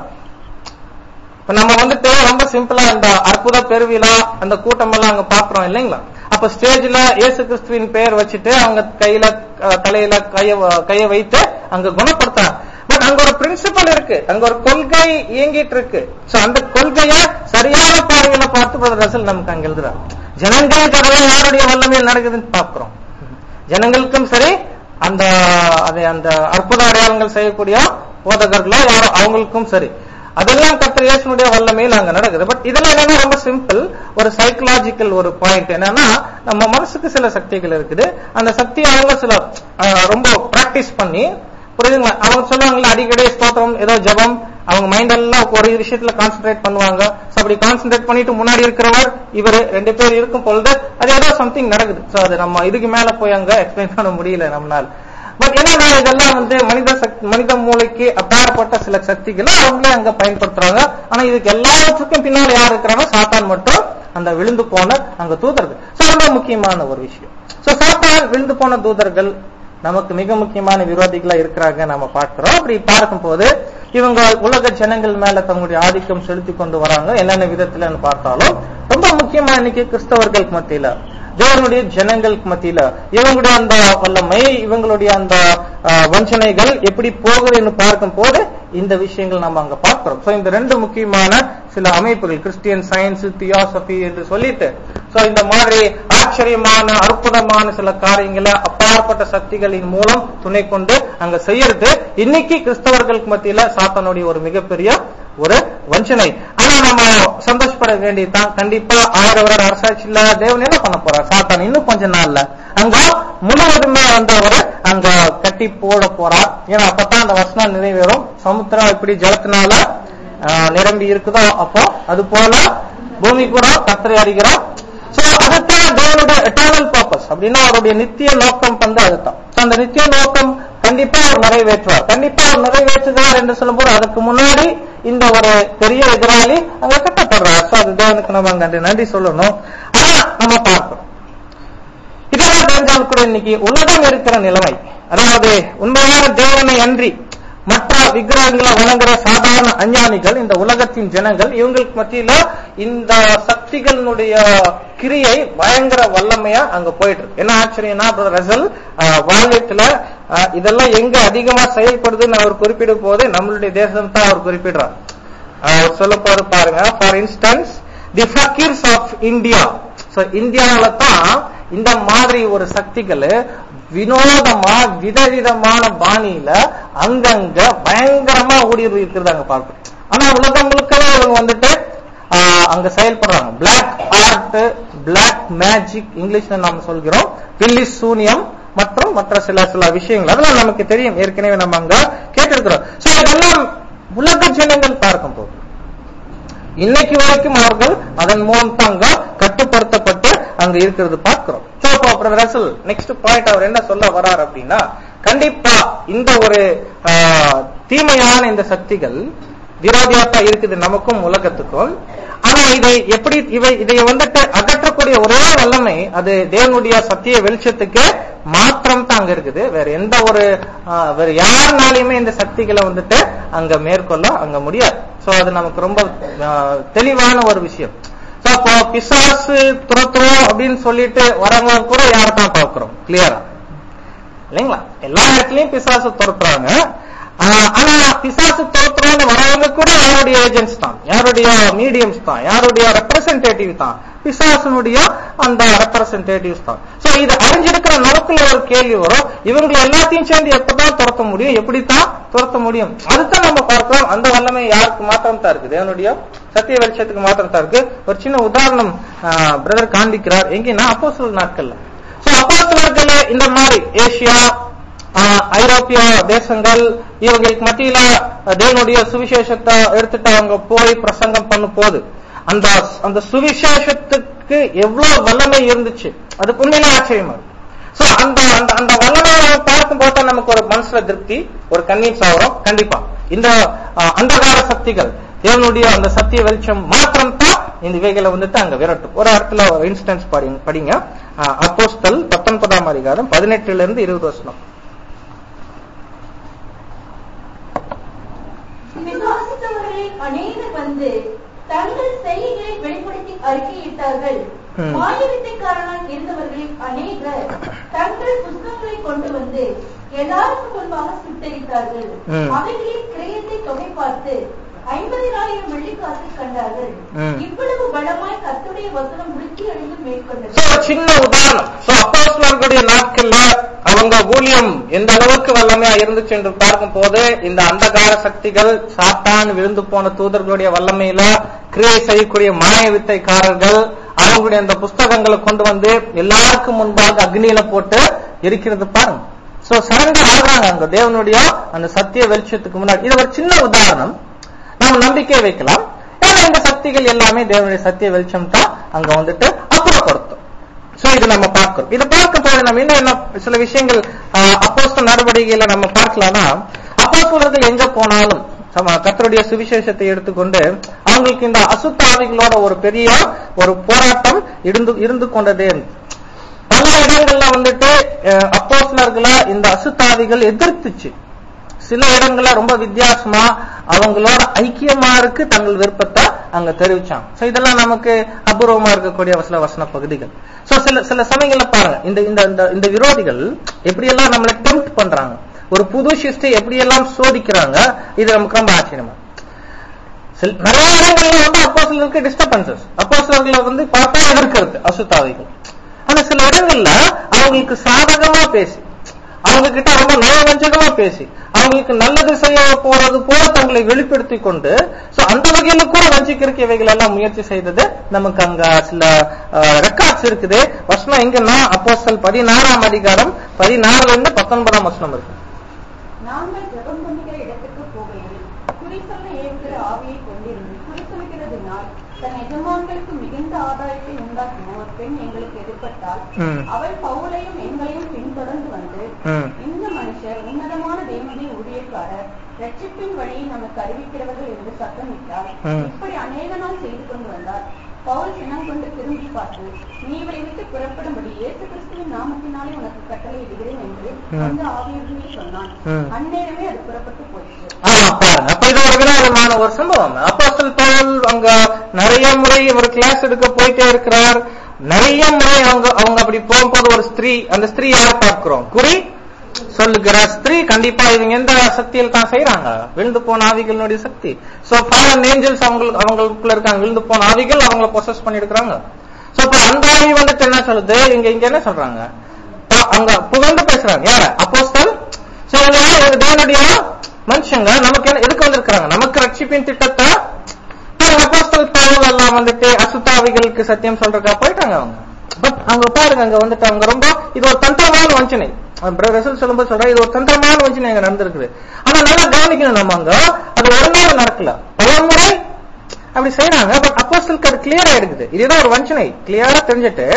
இப்ப நம்ம வந்துட்டு ரொம்ப சிம்பிளா இந்த அற்புத பெருவிழா அந்த கூட்டம் எல்லாம் அங்க பாக்குறோம் இல்லைங்களா அப்ப ஸ்டேஜ்ல இயேசு கிறிஸ்துவின் பெயர் வச்சுட்டு அவங்க கையில அஹ், தலையில கைய வ- கைய வைத்து அங்க குணப்படுத்துறாங்க பட் அங்க ஒரு பிரின்சிபல் இருக்கு அங்க ஒரு கொள்கை இயங்கிட்டு இருக்கு சோ அந்த கொள்கைய சரியான பார்வையில பார்த்து பிரதர் ரசல் நமக்கு அங்க எழுதுறாரு ஜனங்களுக்கு அதெல்லாம் யாருடைய வல்லமையில் நடக்குதுன்னு பாக்குறோம் ஜனங்களுக்கும் சரி அந்த அதை அந்த அற்புத அடையாளங்கள் செய்யக்கூடிய போதகர்களோ யாரோ அவங்களுக்கும் சரி அதெல்லாம் கத்திர இயேசுனுடைய வல்லமையில் அங்க நடக்குது பட் இதெல்லாம் என்னன்னா ரொம்ப சிம்பிள் ஒரு சைக்கலாஜிக்கல் ஒரு பாயிண்ட் என்னன்னா நம்ம மனசுக்கு சில சக்திகள் இருக்குது அந்த சக்தி அவங்க சில அஹ், ரொம்ப பிராக்டிஸ் பண்ணி புரியுதுங்களா அவங்க சொல்லுவாங்கல்ல அடிக்கடி ஸ்தோத்திரம் ஏதோ ஜெபம் அவங்க மைண்ட் எல்லாம் ஒரு விஷயத்துல கான்சென்ட்ரேட் பண்ணுவாங்க So, அப்படி கான்சென்ட்ரேட் பண்ணிட்டு முன்னாடி இருக்கிறவர் இவர் ரெண்டு பேர் இருக்கும் பொழுது அது ஏதோ சம்திங் நடக்குது சோ அது நம்ம இதுக்கு மேல போய் அங்க எக்ஸ்பிளைன் பண்ண முடியல நம்மளால பட் என்னன்னா இதெல்லாம் வந்து மனித சக்தி மனித மூளைக்கு அப்பாற்பட்ட சில சக்திகளை அவங்களே அங்க பயன்படுத்துறாங்க ஆனா இதுக்கு எல்லாத்துக்கும் பின்னால யார் இருக்கிறாங்க சாத்தான் மட்டும் அந்த விழுந்து போன அங்க தூதர்கள் சோ ரொம்ப முக்கியமான ஒரு விஷயம் சோ சாத்தான் விழுந்து போன தூதர்கள் நமக்கு மிக முக்கியமான விரோதிகளா இருக்கிறாங்க நம்ம பார்க்கிறோம் அப்படி பார்க்கும்போது இவங்க உலக ஜனங்கள் மேல தங்களுடைய ஆதிக்கம் செலுத்தி கொண்டு வராங்க என்னென்ன விதத்துலன்னு பார்த்தாலும் ரொம்ப முக்கியமா இன்னைக்கு கிறிஸ்தவர்களுக்கு மத்தியில தேவனுடைய ஜனங்களுக்கு மத்தியில இவங்களுடைய அந்த வல்லமை இவங்களுடைய அந்த ஆஹ், வஞ்சனைகள் எப்படி போகுதுன்னு பார்க்கும் போது இந்த விஷயங்கள் நம்ம அங்க பார்க்கிறோம் சோ இந்த ரெண்டு முக்கியமான சில அமைப்புகள் கிறிஸ்டியன் சயின்ஸ் தியாசபி என்று சொல்லிட்டு சோ இந்த மாதிரி ஆச்சரியமான அற்புதமான சில காரியங்களை அப்பாற்பட்ட சக்திகளின் மூலம் துணை கொண்டு அங்க செய்யறது இன்னைக்கு கிறிஸ்தவர்களுக்கு மத்தியில சாத்தானுடைய ஒரு மிகப்பெரிய ஒரு வஞ்சனை ஆனா நம்ம சந்தோஷப்பட வேண்டியதுதான் கண்டிப்பா ஆயிரம் வருட அரசாட்சியில தேவன் என்ன பண்ண போறார் சாத்தான் இன்னும் கொஞ்ச நாள்ல அங்க முழுவதுமே வந்து அவர் அங்க கட்டி போட போறார் ஏன்னா அப்பதான் அந்த வசனம் நிறைவேறும் சமுத்திரம் இப்படி ஜலத்தினால ஆஹ், நிரம்பி இருக்குதோ அப்போ அது போல பூமி கூட கத்திரை அறிகிறோம் சோ அதுதான் தேவனுடைய எட்டர்னல் பர்பஸ் அப்படின்னா அவருடைய நித்திய நோக்கம் வந்து அதுதான் So, அந்த நித்திய நோக்கம் கண்டிப்பா அவர் நிறைவேற்றுவார் கண்டிப்பா அவர் நிறைவேற்றுகிறார் என்று சொல்லும்போது அதுக்கு முன்னாடி இந்த ஒரு பெரிய எதிராளி அங்க கட்டப்படுறார் சோ அது தேவனுக்கு நம்ம நன்றி நன்றி சொல்லணும் ஆனா நம்ம பார்க்கிறோம் இதெல்லாம் தெரிஞ்சால் கூட இன்னைக்கு உலகம் இருக்கிற நிலைமை அதாவது உண்மையான தேவனை அன்றி மற்ற விக்கிரகங்களை வணங்குற சாதாரண அஞ்ஞானிகள் இந்த உலகத்தின் ஜனங்கள் இவங்களுக்கு மத்தியில இந்த சக்திகளினுடைய கிரியை பயங்கர வல்லமையா அங்க போயிட்டு இருக்கு என்ன ஆச்சரியம்னா ரசல் வால்யத்துல இதெல்லாம் எங்க அதிகமா செயல்படுதுன்னு அவர் குறிப்பிடும் போது நம்மளுடைய தேசம் தான் அவர் குறிப்பிடுறார் அவர் சொல்ல போற பாருங்க for instance the fakirs of India so இந்தியாவில தான் இந்த மாதிரி ஒரு சக்திகள் வினோதமா விதவிதமான பாணியில அங்கங்க பயங்கரமா ஊடி இருக்கிறது அங்க பார்க்கும் ஆனா உலகம் முழுக்கவே இவங்க வந்துட்டு ஆஹ், அங்க செயல்படுறாங்க பிளாக் ஆர்ட் பிளாக் மேஜிக் இங்கிலீஷ்ல நாம சொல்கிறோம் பில்லி சூனியம் மற்றும் மற்ற சில சில விஷயங்கள் அதெல்லாம் நமக்கு தெரியும் ஏற்கனவே நம்ம அங்க கேட்டிருக்கிறோம் சோ இதெல்லாம் உலக ஜனங்கள் பார்க்கும் போது இன்னைக்கு வரைக்கும் அவர்கள் அதன் மூலம் தாங்க கட்டுப்படுத்தப்பட்டு அங்க இருக்கிறது பார்க்கிறோம் சோ அப்போ ரசல் நெக்ஸ்ட் பாயிண்ட் அவர் என்ன சொல்ல வரார் அப்படின்னா கண்டிப்பா இந்த ஒரு ஆஹ், தீமையான இந்த சக்திகள் விரோதியாத்தா இருக்குது நமக்கும் உலகத்துக்கும் ஆனா இதை எப்படி இவை இதை வந்துட்டு அகற்றக்கூடிய ஒரே வல்லமை அது தேவனுடைய சத்திய வெளிச்சத்துக்கு மாத்திரம் தான் அங்க இருக்குது வேற எந்த ஒரு ஆஹ், வேற யாருனாலையுமே இந்த சக்திகளை வந்துட்டு அங்க மேற்கொள்ள அங்க முடியாது சோ அது நமக்கு ரொம்ப ஆஹ், தெளிவான ஒரு விஷயம் சோ அப்போ பிசாசு துரத்துறோம் அப்படின்னு சொல்லிட்டு வரவங்க கூட யாரை தான் பார்க்கிறோம் கிளியரா இல்லைங்களா எல்லா இடத்துலயும் பிசாசு துரத்துறாங்க ஆஹ் ஆனா பிசாசு துரத்துறோம்னு வரவங்க கூட யாருடைய ஏஜென்ட்ஸ் தான் யாருடைய மீடியம்ஸ் தான் யாருடைய ரெப்ரசன்டேட்டிவ் தான் பிசாசனுடைய அந்த ரெப்ரசன்டேட்டிவ்ஸ் தான் சோ இது அறிஞ்சிருக்கிற நமக்குள்ள ஒரு கேள்வி வரும் இவங்களை எல்லாத்தையும் சேர்ந்து எப்பதான் துரத்த முடியும் எப்படித்தான் துரத்த முடியும் அதுதான் நம்ம பார்க்கிறோம் அந்த வல்லமை யாருக்கு மாத்திரம் தான் இருக்கு தேவனுடைய சத்திய வெளிச்சத்துக்கு மாத்திரம் தான் இருக்கு ஒரு சின்ன உதாரணம் பிரதர் காண்பிக்கிறார் எங்கன்னா அப்போ நாட்கள்ல சோ அப்போஸ்தலர்கள் இந்த மாதிரி ஏசியா ஆஹ், ஐரோப்பிய தேசங்கள் இவங்களுக்கு மத்தியில தேவனுடைய சுவிசேஷத்தை எடுத்துட்டு அவங்க போய் பிரசங்கம் பண்ணும் போது அந்த அந்த சுவிசேஷத்துக்கு எவ்வளவு வல்லமை இருந்துச்சு அது உண்மையிலே ஆச்சரியமா இருக்கு சோ அந்த அந்த அந்த வல்லமையை பார்க்கும் போது தான் நமக்கு ஒரு மனசுல திருப்தி ஒரு கன்வீன்ஸ் ஆகிறோம் கண்டிப்பா இந்த ஆஹ், அந்தகார சக்திகள் தேவனுடைய அந்த சத்திய வெளிச்சம் மாத்திரம் தான் இந்த இவைகளை வந்துட்டு அங்க விரட்டும் ஒரு இடத்துல இன்ஸ்டன்ஸ் படிங்க படிங்க அப்போஸ்தல் பத்தொன்பதாம் அதிகாரம் பதினெட்டுல இருந்து இருபது வருஷம் விசுவாசித்தவர்களில் அநேகர் வந்து தங்கள் செய்கைகளை வெளிப்படுத்தி அறிக்கையிட்டார்கள் ம். மாயவித்தைக்காரனாய் இருந்தவர்களில் அநேகர் தங்கள் புஸ்தகங்களை கொண்டு வந்து எல்லாருக்கும் முன்பாக சுட்டரித்தார்கள் ம். அவைகளின் கிரயத்தை தொகை பார்த்து ஐம்பதினாயிரம் வெள்ளிக்காசை கண்டார்கள் ம். இவ்வளவு பலமாய் கர்த்தருடைய வசனம் விருத்தி அடைந்து சோ மேற்கொண்டது ஒரு சின்ன உதாரணம் சோ அப்போஸ்தலர்களுடைய நாட்கள்ல அவங்க ஊழியம் எந்த அளவுக்கு வல்லமையா இருந்துச்சு என்று பார்க்கும் போது இந்த அந்தகார சக்திகள் சாத்தான் விழுந்து போன தூதர்களுடைய வல்லமையில கிரியை செய்யக்கூடிய மாய வித்தைக்காரர்கள் அவங்களுடைய அந்த புஸ்தகங்களை கொண்டு வந்து எல்லாருக்கும் முன்பாக அக்னியில போட்டு எரிக்கிறது பாருங்க சோ சரண்டர் ஆகுறாங்க அங்க தேவனுடைய அந்த சத்திய வெளிச்சத்துக்கு முன்னாடி இது ஒரு சின்ன உதாரணம் நாம் நம்பிக்கை வைக்கலாம் ஏன்னா இந்த சக்திகள் எல்லாமே தேவனுடைய சத்திய வெளிச்சம் தான் அங்க வந்துட்டு அப்புறப்படுத்தும் சோ இது நம்ம பார்க்கிறோம் இதை பார்க்கும் போது நம்ம இன்னும் என்ன சில விஷயங்கள் அப்போஸ்த நடவடிக்கையில நம்ம பார்க்கலாம்னா அப்போஸ்தலர்கள் எங்க போனாலும் சம கர்த்தருடைய சுவிசேஷத்தை எடுத்துக்கொண்டு அவங்களுக்கு இந்த அசுத்த ஆவிகளோட ஒரு பெரிய ஒரு போராட்டம் இருந்து இருந்து கொண்டதே இருந்துச்சு. பல இடங்கள்ல வந்துட்டு அப்போஸ்லர்களா இந்த அசுத்தாவிகள் எதிர்த்துச்சு சில இடங்கள்ல ரொம்ப வித்தியாசமா அவங்களோட ஐக்கியமா இருக்கு தங்கள் விருப்பத்தை அங்க தெரிவிச்சாங்க சோ இதெல்லாம் நமக்கு அபூர்வமா இருக்கக்கூடிய சில வசன பகுதிகள் சோ சில சில சமயங்கள்ல பாருங்க இந்த இந்த இந்த- இந்த விரோதிகள் எப்படியெல்லாம் நம்மளை டெம்ப்ட் பண்றாங்க ஒரு புது சிஸ்டை எப்படியெல்லாம் சோதிக்கிறாங்க இது நமக்கு ரொம்ப ஆச்சரியமா சில- நிறைய இடங்கள்ல வந்து அப்போஸ்தலருக்கு டிஸ்டர்பன்சஸ் அப்போஸ்தலர்களை வந்து பார்த்தா எதிர்க்கிறது அசுத்தாவிகள் ஆனா சில இடங்கள்ல அவங்களுக்கு சாதகமா பேசி அவங்க கிட்ட ரொம்ப நயவஞ்சகமா பேசி அவங்களுக்கு நல்லது செய்ய போறது போல தங்களை வெளிப்படுத்தி கொண்டு சோ அந்த வகையில கூட வஞ்சிக்கிறதுக்கு இவைகள் எல்லாம் முயற்சி செய்தது நமக்கு அங்க சில ரெக்கார்ட்ஸ் இருக்குது வசனம் எங்கன்னா அப்போஸ்தல் பதினாறாம் அதிகாரம் பதினாறுல இருந்து பத்தொன்பதாம் வசனம் இருக்கு நாங்கள் ஜெபம் பண்ணுகிற இடத்துக்கு போகையில் குறிசொல்ல ஏவுகிற ஆவியை கொண்டிருந்து குறிசொல்கிறதுனால் தன் எஜமான்களுக்கு மிகுந்த ஆதாயத்தை உண்டாக்கும் ஒரு பெண் எங்களுக்கு எதிர்பட்டால் ம். அவள் பவுலையும் எங்களையும் பின்தொடர்ந்து வந்து ம். இந்த மனுஷர் உன்னதமான தேவனுடைய ஊழியக்காரர் ரட்சிப்பின் வழியை நமக்கு அறிவிக்கிறவர்கள் என்று சத்தமிட்டார் ம். இப்படி அநேக நாள் செய்து கொண்டு வந்தார் பவுல் சினம் கொண்டு திரும்பி பார்த்து நீ இவரை விட்டு புறப்படும்படி இயேசு கிறிஸ்துவின் நாமத்தினாலே உனக்கு கட்டளை இடுகிறேன் என்று ம். அந்த ஆவியுடனே சொன்னான் ம். அந்நேரமே அது புறப்பட்டு போயிற்று ஆமா பாருங்க அப்ப இது ஒரு வினோதமான ஒரு சம்பவம் அப்போஸ்தல் பவுல் அங்க நிறைய முறை ஒரு கிளாஸ் எடுக்க போயிட்டே இருக்கிறார் நிறைய முறை அவங்க அவங்க அப்படி போகும்போது ஒரு ஸ்திரீ அந்த ஸ்திரீ யார் பார்க்கிறோம் குறி சொல்லுகிற ஸ்திரீ கண்டிப்பா இவங்க எந்த சக்தியில் தான் செய்யறாங்க விழுந்து போன ஆவிகளுடைய சக்தி சோ ஃபாலன் ஏஞ்சல்ஸ் அவங்க அவங்களுக்குள்ள இருக்காங்க விழுந்து போன ஆவிகள் அவங்கள பொசஸ் பண்ணி எடுக்கிறாங்க சோ இப்ப அந்த ஆவி வந்துட்டு என்ன சொல்லுது இங்க இங்க என்ன சொல்றாங்க ப- அங்க புகழ்ந்து பேசுறாங்க யார அப்போஸ்தல் சோ இவங்க யாரு? இவங்க தேவனுடைய மனுஷங்க நமக்கு என்ன எதுக்கு வந்திருக்கிறாங்க நமக்கு ரட்சிப்பின் திட்டத்தை பாருங்க, அப்போஸ்தல் பவுல் எல்லாம் வந்துட்டு அசுத்தாவிகளுக்கு சத்தியம் சொல்றதுக்கா போயிட்டாங்க அவங்க பட் அவங்க பாருங்க அங்க வந்துட்டு அவங்க ரொம்ப இது ஒரு தந்திரமான வஞ்சனை ரசல் சொல்லும்போது சொல்றேன் இது ஒரு தந்திரமான வஞ்சனை அங்க நடந்திருக்குது ஆனா நல்லா கவனிக்கணும் நம்ம அங்க அது ஒரு நாள் நடக்கல பல முறை அப்படி செய்யறாங்க பட் அப்போஸ்தலுக்கு அது கிளியரா இருக்குது இதுதான் ஒரு வஞ்சனை கிளியரா தெரிஞ்சுட்டு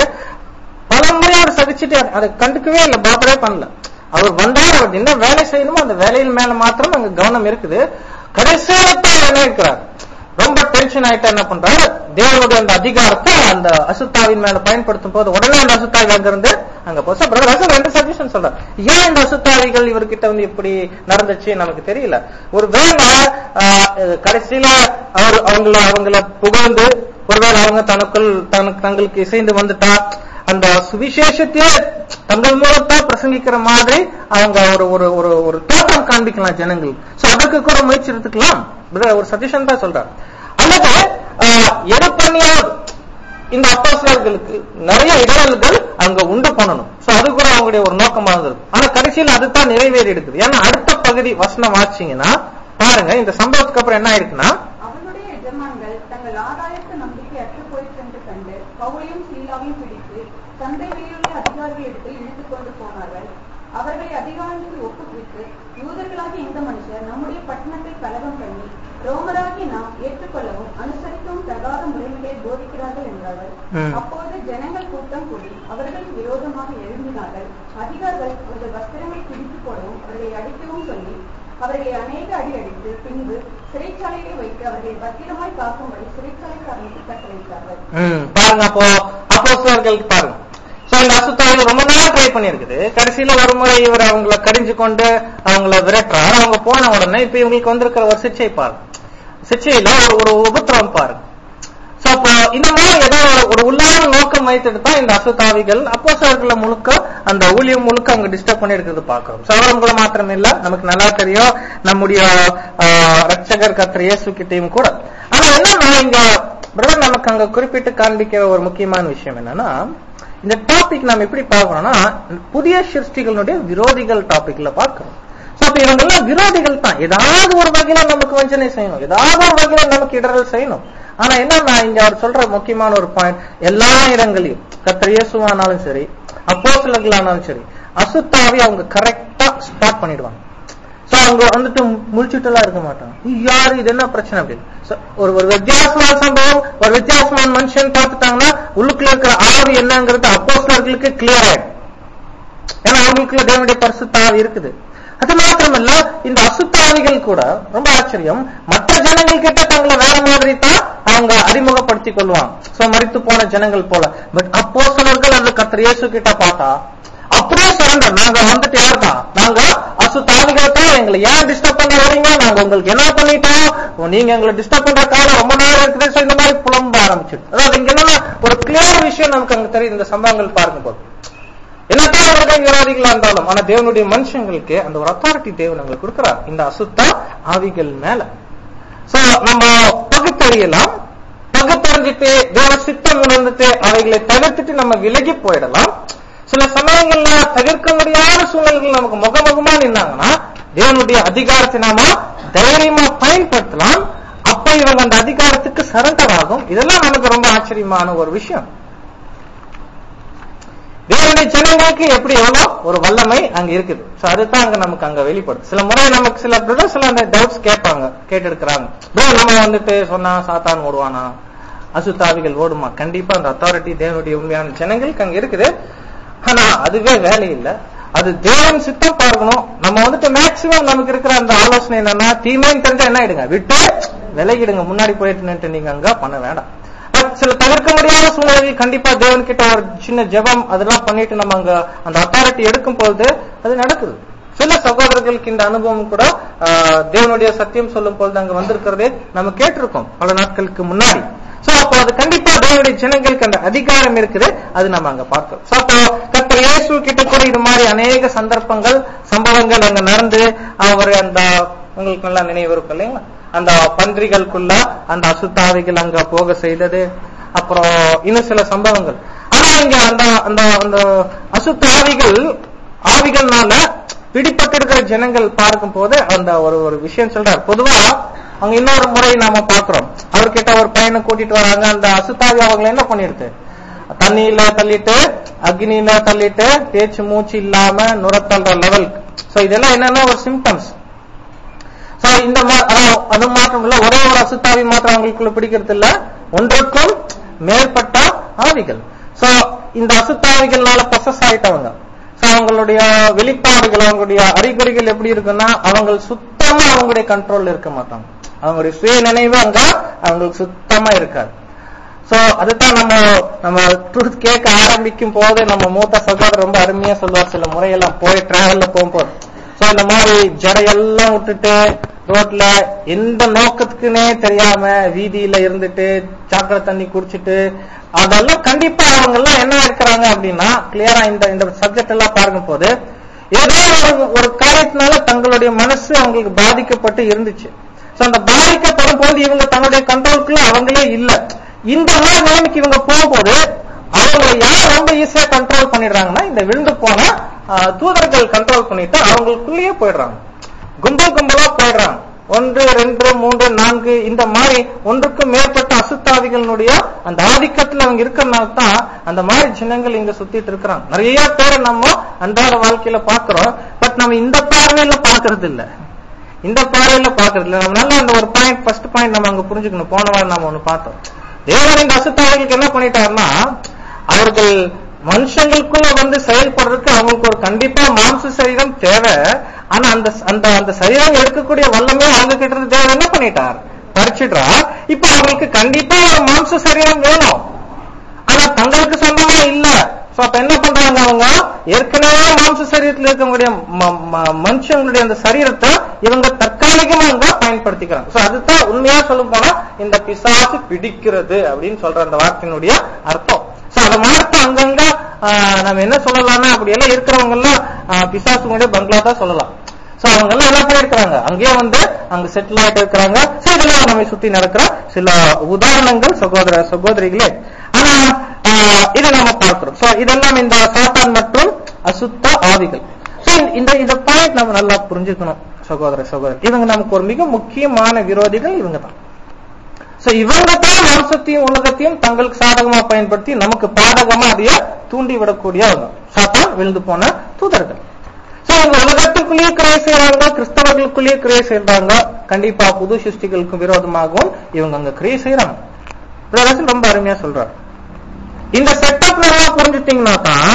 பல முறை அவர் சகிச்சுட்டு அதை- அதை கண்டுக்கவே இல்லை பாபரே பண்ணல அவர் வந்தார் அவர் என்ன வேலை செய்யணுமோ அந்த வேலையின் மேல மாத்திரம் அங்க கவனம் இருக்குது கடைசியில தான் என்ன இருக்கிறார் ரொம்ப டென்ஷன் ஆயிட்டா என்ன பண்றாரு தேவனுடைய அந்த அதிகாரத்தை அந்த அசுத்தாவின் மேல பயன்படுத்தும் போது உடனே அந்த அசுத்தாவி அங்க இருந்து அங்க போச்சு பிரதர் ரசல் ரெண்டு சஜஷன் சொல்றார் ஏன் இந்த அசுத்தாவிகள் இவர்கிட்ட வந்து இப்படி நடந்துச்சு நமக்கு தெரியல ஒரு வேளை கடைசியில அவர் அவங்கள அவங்கள புகழ்ந்து ஒருவேளை அவங்க தனக்குள் தனக்கு தங்களுக்கு இசைந்து வந்துட்டா அந்த சுவிசேஷத்தையே தங்கள் மூலத்தா பிரசங்கிக்கிற மாதிரி அவங்க ஒரு ஒரு ஒரு ஒரு தோற்றம் காண்பிக்கலாம் ஜனங்கள் சோ அதற்கு கூட முயற்சி எடுத்துக்கலாம் brother, ஒரு சஜஷன் தான் சொல்றார் அல்லது ஆஹ், எது பண்ணியாவது இந்த அப்போஸ்தலர்களுக்கு நிறைய இடரல்கள் அங்க உண்டு பண்ணணும் சோ அது கூட அவங்களுடைய ஒரு நோக்கமாக இருக்கும் ஆனா கடைசியில் அதுதான் நிறைவேறி இருக்குது ஏன்னா அடுத்த பகுதி வசனம் வாசிச்சீங்கன்னா பாருங்க இந்த சம்பவத்துக்கு அப்புறம் என்ன ஆயிருக்குன்னா அவனுடைய எஜமான்கள் தங்கள் ஆதாயத்து நம்பிக்கை அற்று போயிற்று என்று கண்டு பவுலையும் சீலாவையும் பிடித்து சந்தை வெளியுள்ள அதிகாரிகளிடத்தில் இழுத்துக் கொண்டு போனார்கள் அவர்களை அதிகாரிகளுக்கு ஒப்புவித்து யூதர்களாகிய இந்த மனுஷர் நம்முடைய பட்டணத்தை கலகம் பண்ணி ரோமராகி நாம் ஏற்றுக்கொள்ளவும் அனுசரிக்கவும் தகாத முறைமைகளை போதிக்கிறார்கள் என்றார்கள் ம். அப்போது ஜனங்கள் கூட்டம் கூடி அவர்களுக்கு விரோதமாக எழும்பினார்கள் அதிகாரிகள் அவர்கள் வஸ்திரங்களை பிடித்து போடவும் அவர்களை அடிக்கவும் சொல்லி அவர்களை அநேக அடி அடித்து பின்பு சிறைச்சாலையை வைத்து அவர்களை பத்திரமாய் காக்கும்படி சிறைச்சாலைக்காரனுக்கு கட்டளையிட்டார்கள் ம், பாருங்க அப்போ அப்போஸ்தலர்களுக்கு பாருங்க சோ இந்த அசுத்தாவில ரொம்ப நாள் ட்ரை பண்ணிருக்குது கடைசியில ஒரு முறை இவர் அவங்கள கடிஞ்சு கொண்டு அவங்கள விரட்டுறாரு அவங்க போன உடனே இப்ப இவங்களுக்கு வந்திருக்கிற ஒரு சிக்ஷை பாருங்க சிக்ஷையில ஒரு ஒரு உபத்திரவம் பாருங்க சோ அப்போ இந்த மாதிரி ஏதோ ஒரு- ஒரு உள்ளான நோக்கம் வைத்துட்டு தான் இந்த அசுத்தாவிகள் அப்போஸ்தலர்களை முழுக்க அந்த ஊழியம் முழுக்க அவங்க டிஸ்டர்ப் பண்ணி இருக்கிறது பாக்குறோம் சவரங்களை மாத்திரம் இல்ல நமக்கு நல்லா தெரியும் நம்முடைய ஆஹ், ரட்சகர் கத்திர இயேசு கிட்டையும் கூட ஆனா என்னன்னா இங்க பிரதர் நமக்கு அங்க குறிப்பிட்டு காண்பிக்கிற ஒரு முக்கியமான விஷயம் என்னன்னா இந்த டாபிக் நம்ம எப்படி பார்க்கணும்னா புதிய சிருஷ்டிகளுடைய விரோதிகள் டாபிக்ல பார்க்கிறோம் சோ அப்ப இவங்க எல்லாம் விரோதிகள் தான் ஏதாவது ஒரு வகையில நமக்கு வஞ்சனை செய்யணும் ஏதாவது ஒரு வகையில நமக்கு இடரல் செய்யணும் ஆனா என்னன்னா இங்க அவர் சொல்ற முக்கியமான ஒரு பாயிண்ட் எல்லா இடங்களையும் கத்திர இயேசுவானாலும் சரி அப்போஸ்தலர்களானாலும் சரி அசுத்தாவி அவங்க கரெக்டா ஸ்பாட் பண்ணிடுவாங்க சோ அவங்க வந்துட்டு முழிச்சுட்டு எல்லாம் இருக்க மாட்டாங்க இது யாரு இது என்ன பிரச்சனை அப்படின்னு So, ஒரு ஒரு வித்தியாசமான சம்பவம் ஒரு வித்தியாசமான மனுஷன் பார்த்துட்டாங்கன்னா உள்ளுக்குள்ள இருக்கிற ஆறு என்னங்கிறது அப்போஸ்தலர்களுக்கு கிளியர் ஆயிடும் ஏன்னா அவங்களுக்குள்ள தேவனுடைய பரிசுத்தாவி இருக்குது அது மாத்திரமல்ல இந்த அசுத்தாவிகள் கூட ரொம்ப ஆச்சரியம் மற்ற ஜனங்கள் கிட்ட தங்களை வேற மாதிரி தான் அவங்க அறிமுகப்படுத்திக் கொள்வாங்க சோ மறித்து போன ஜனங்கள் போல பட் அப்போஸ்தலர்கள் அந்த கர்த்தர் இயேசு கிட்ட பார்த்தா அப்படியே சரண்டர் நாங்க வந்துட்டு யார் தான் நாங்க அசுத்தாவிகளை எங்களை ஏன் டிஸ்டர்ப் பண்ண வரீங்க நாங்க உங்களுக்கு என்ன பண்ணிட்டோம் ஓ, நீங்க எங்களை டிஸ்டர்ப் பண்ற காலம் ரொம்ப நேரம் இருக்குது so இந்த மாதிரி புலம்ப ஆரம்பிச்சிடும் அதாவது இங்க என்னன்னா ஒரு கிளியர் விஷயம் நமக்கு அங்க தெரியுது இந்த சம்பவங்கள் பார்க்கும் போது என்னத்தான் அவர்கள் விரோதிகளா இருந்தாலும் ஆனா தேவனுடைய மனுஷங்களுக்கு அந்த ஒரு அத்தாரிட்டி தேவன் எங்களுக்கு கொடுக்கிறார் இந்த அசுத்த ஆவிகள் மேல சோ நம்ம பகுத்தறியலாம் பகுத்தறிஞ்சிட்டு தேவ சித்தம் உணர்ந்துட்டு அவைகளை தவிர்த்துட்டு நம்ம விலகி போயிடலாம் சில சமயங்கள்ல தவிர்க்க முடியாத சூழ்நிலைகள் நமக்கு முகமுகமா நின்னாங்கன்னா தேவனுடைய அதிகாரத்தை நாம தைரியமா பயன்படுத்தலாம் அப்ப இவங்க அந்த அதிகாரத்துக்கு சரண்டர் ஆகும் இதெல்லாம் நமக்கு ரொம்ப ஆச்சரியமான ஒரு விஷயம் தேவனுடைய ஜனங்களுக்கு எப்படி எவ்வளோ ஒரு வல்லமை அங்க இருக்குது சோ அதுதான் அங்க நமக்கு அங்க வெளிப்படும் சில முறை நமக்கு சில பிரதர்ஸ் எல்லாம் அந்த டவுட்ஸ் கேட்பாங்க கேட்டெடுக்கிறாங்க bro, நம்ம வந்துட்டு சொன்னா சாத்தான் ஓடுவானா அசுத்தாவிகள் ஓடுமா கண்டிப்பா அந்த அத்தாரிட்டி தேவனுடைய உண்மையான ஜனங்களுக்கு அங்க இருக்குது ஆனா அதுவே வேலை இல்ல அது தேவன் சித்தம் பார்க்கணும் நம்ம வந்துட்டு மேக்சிமம் நமக்கு இருக்கிற அந்த ஆலோசனை என்னன்னா தீமைன்னு தெரிஞ்சா என்ன ஆயிடுங்க விட்டு விலகிடுங்க முன்னாடி போயிட்டு நின்னுட்டு நீங்க அங்க பண்ண வேண்டாம் பட் சில தவிர்க்க முடியாத சூழ்நிலையில் கண்டிப்பா தேவன் கிட்ட ஒரு சின்ன ஜெபம் அதெல்லாம் பண்ணிட்டு நம்ம அங்க அந்த அத்தாரிட்டி எடுக்கும் பொழுது அது நடக்குது சில சகோதரர்களுக்கு இந்த அனுபவம் கூட ஆஹ், தேவனுடைய சத்தியம் சொல்லும் பொழுது அங்க வந்திருக்கிறதே நம்ம கேட்டிருக்கோம் பல நாட்களுக்கு முன்னாடி சோ அப்போ அது கண்டிப்பா தேவனுடைய ஜனங்களுக்கு அந்த அதிகாரம் இருக்குது அது நம்ம அங்க பார்க்கிறோம் சோ அப்போ கர்த்தர் இயேசு கிட்ட கூட இது மாதிரி அநேக சந்தர்ப்பங்கள் சம்பவங்கள் அங்க நடந்து அவர் அந்த உங்களுக்கு நல்லா நினைவு இருக்கும் இல்லைங்களா அந்த பன்றிகளுக்குள்ள அந்த அசுத்தாவிகள் அங்க போக செய்தது அப்புறம் இன்னும் சில சம்பவங்கள் ஆனா இங்க அந்த அந்த அந்த அசுத்தாவிகள் ஆவிகள்னால பிடிப்பட்டிருக்கிற ஜனங்கள் பார்க்கும் போது அந்த ஒரு ஒரு விஷயம் சொல்றார் பொதுவா அங்க இன்னொரு முறை நாம பாக்குறோம் அவர்கிட்ட ஒரு பையனை கூட்டிட்டு வராங்க அந்த அசுத்தாவி அவங்களை என்ன பண்ணிருது தண்ணியில தள்ளிட்டு அக்னியில தள்ளிட்டு பேச்சு மூச்சு இல்லாம நுரத்தல்ற லெவல் சோ இதெல்லாம் என்னன்னா ஒரு சிம்டம்ஸ் சோ இந்த மா- அதான் அது மாற்றம் இல்ல ஒரே ஒரு அசுத்தாவி மாத்திரம் அவங்களுக்குள்ள பிடிக்கிறது இல்ல ஒன்றுக்கும் மேற்பட்ட ஆவிகள் சோ இந்த அசுத்தாவிகள்னால பசஸ் ஆயிட்டவங்க சோ அவங்களுடைய வெளிப்பாடுகள் அவங்களுடைய அறிகுறிகள் எப்படி இருக்குன்னா அவங்க சுத்தமா அவங்களுடைய கண்ட்ரோல்ல இருக்க மாட்டாங்க அவங்களுடைய சுய நினைவு அங்க அவங்களுக்கு சுத்தமா இருக்காது சோ அதுதான் நம்ம நம்ம ட்ரூத் கேட்க ஆரம்பிக்கும் போது நம்ம மூத்த சகோதரர் ரொம்ப அருமையா சொல்லுவார் சில முறையெல்லாம் போய் டிராவல்ல போகும்போது சோ இந்த மாதிரி ஜடையெல்லாம் விட்டுட்டு ரோட்ல எந்த நோக்கத்துக்குன்னே தெரியாம வீதியில இருந்துட்டு சாக்கடை தண்ணி குடிச்சிட்டு அதெல்லாம் கண்டிப்பா அவங்க எல்லாம் என்ன இருக்கிறாங்க அப்படின்னா கிளியரா இந்த இந்த சப்ஜெக்ட் எல்லாம் பார்க்கும் போது ஏதோ ஒரு ஒரு காரியத்தினால தங்களுடைய மனசு அவங்களுக்கு பாதிக்கப்பட்டு இருந்துச்சு சோ அந்த பாதிக்கப்படும் போது இவங்க தங்களுடைய கண்ட்ரோலுக்குள்ள அவங்களே இல்ல இந்த மாதிரி நிலைமைக்கு இவங்க போகும்போது அவங்க யார் ரொம்ப ஈஸியா கண்ட்ரோல் பண்ணிடுறாங்கன்னா இந்த விழுந்து போன ஆஹ், தூதர்கள் கண்ட்ரோல் பண்ணிட்டு அவங்களுக்குள்ளேயே போயிடுறாங்க கும்பல் கும்பலா போயிடுறாங்க ஒன்று ரெண்டு மூன்று நான்கு இந்த மாதிரி ஒன்றுக்கும் மேற்பட்ட அசுத்தாவிகளுடைய அந்த ஆதிக்கத்துல அவங்க இருக்கிறனால தான் அந்த மாதிரி ஜனங்கள் இங்க சுத்திட்டு இருக்கிறாங்க நிறைய பேரை நம்ம அன்றாட வாழ்க்கையில பாக்குறோம் பட் நம்ம இந்த பார்வையில பாக்குறது இல்ல இந்த பார்வையில பாக்குறது இல்ல நம்ம நல்லா அந்த ஒரு பாயிண்ட் ஃபர்ஸ்ட் பாயிண்ட் நம்ம அங்க புரிஞ்சுக்கணும் போன வாரம் நம்ம ஒண்ணு பார்த்தோம் தேவன் இந்த அசுத்தாவிகளுக்கு என்ன பண்ணிட்டாருன்னா அவர்கள் மனுஷங்களுக்குள்ள வந்து செயல்படுறதுக்கு அவங்களுக்கு ஒரு கண்டிப்பா மாம்ச சரீரம் தேவை ஆனா அந்த அந்த அந்த சரீரம் எடுக்கக்கூடிய வல்லமே அவங்க கிட்ட இருந்து தேவன் என்ன பண்ணிட்டார் பறிச்சிடுறா இப்ப அவங்களுக்கு கண்டிப்பா ஒரு மாம்ச சரீரம் வேணும் ஆனா தங்களுக்கு சொந்தமா இல்ல சோ அப்ப என்ன பண்றாங்க அவங்க ஏற்கனவே மாம்ச சரீரத்தில் இருக்கக்கூடிய ம- ம- மனுஷங்களுடைய அந்த சரீரத்தை இவங்க தற்காலிகமா அங்க பயன்படுத்திக்கிறாங்க சோ அதுதான் உண்மையா சொல்ல போனா இந்த பிசாசு பிடிக்கிறது அப்படின்னு சொல்ற அந்த வார்த்தையினுடைய அர்த்தம் சோ அதை மாத்த அங்கங்க ஆஹ், நம்ம என்ன சொல்லலாம்னா அப்படி எல்லாம் இருக்கிறவங்க எல்லாம் ஆஹ், பிசாசுங்களுடைய பங்களா தான் சொல்லலாம் சோ அவங்க எல்லாம் என்ன பண்ணிருக்காங்க அங்கேயே வந்து அங்க செட்டில் ஆயிட்டு இருக்கிறாங்க சோ இதெல்லாம் நம்மை சுத்தி நடக்கிற சில உதாரணங்கள் சகோதர சகோதரிகளே ஆனா ஆஹ், இதை நம்ம பார்க்கிறோம் சோ இதெல்லாம் இந்த சாத்தான் மற்றும் அசுத்த ஆவிகள் சோ இந்த இந்த பாயிண்ட் நம்ம நல்லா புரிஞ்சுக்கணும் சகோதர சகோதரி இவங்க நமக்கு ஒரு மிக முக்கியமான விரோதிகள் இவங்க தான் சோ இவங்க தான் வம்சத்தையும் உலகத்தையும் தங்களுக்கு சாதகமா பயன்படுத்தி நமக்கு பாதகமா அதைய தூண்டி விடக்கூடியவங்க சாத்தான் விழுந்து போன தூதர்கள் சோ இவங்க உலகத்துக்குள்ளேயே கிரியை செய்யறாங்க கிறிஸ்தவர்களுக்குள்ளேயே கிரியை செய்யறாங்க கண்டிப்பா புது சிருஷ்டிகளுக்கு விரோதமாகவும் இவங்க அங்க கிரியை செய்யறாங்க பிரகாசன் ரொம்ப அருமையா சொல்றாரு இந்த செட்டப் நல்லா புரிஞ்சுட்டீங்கன்னா தான்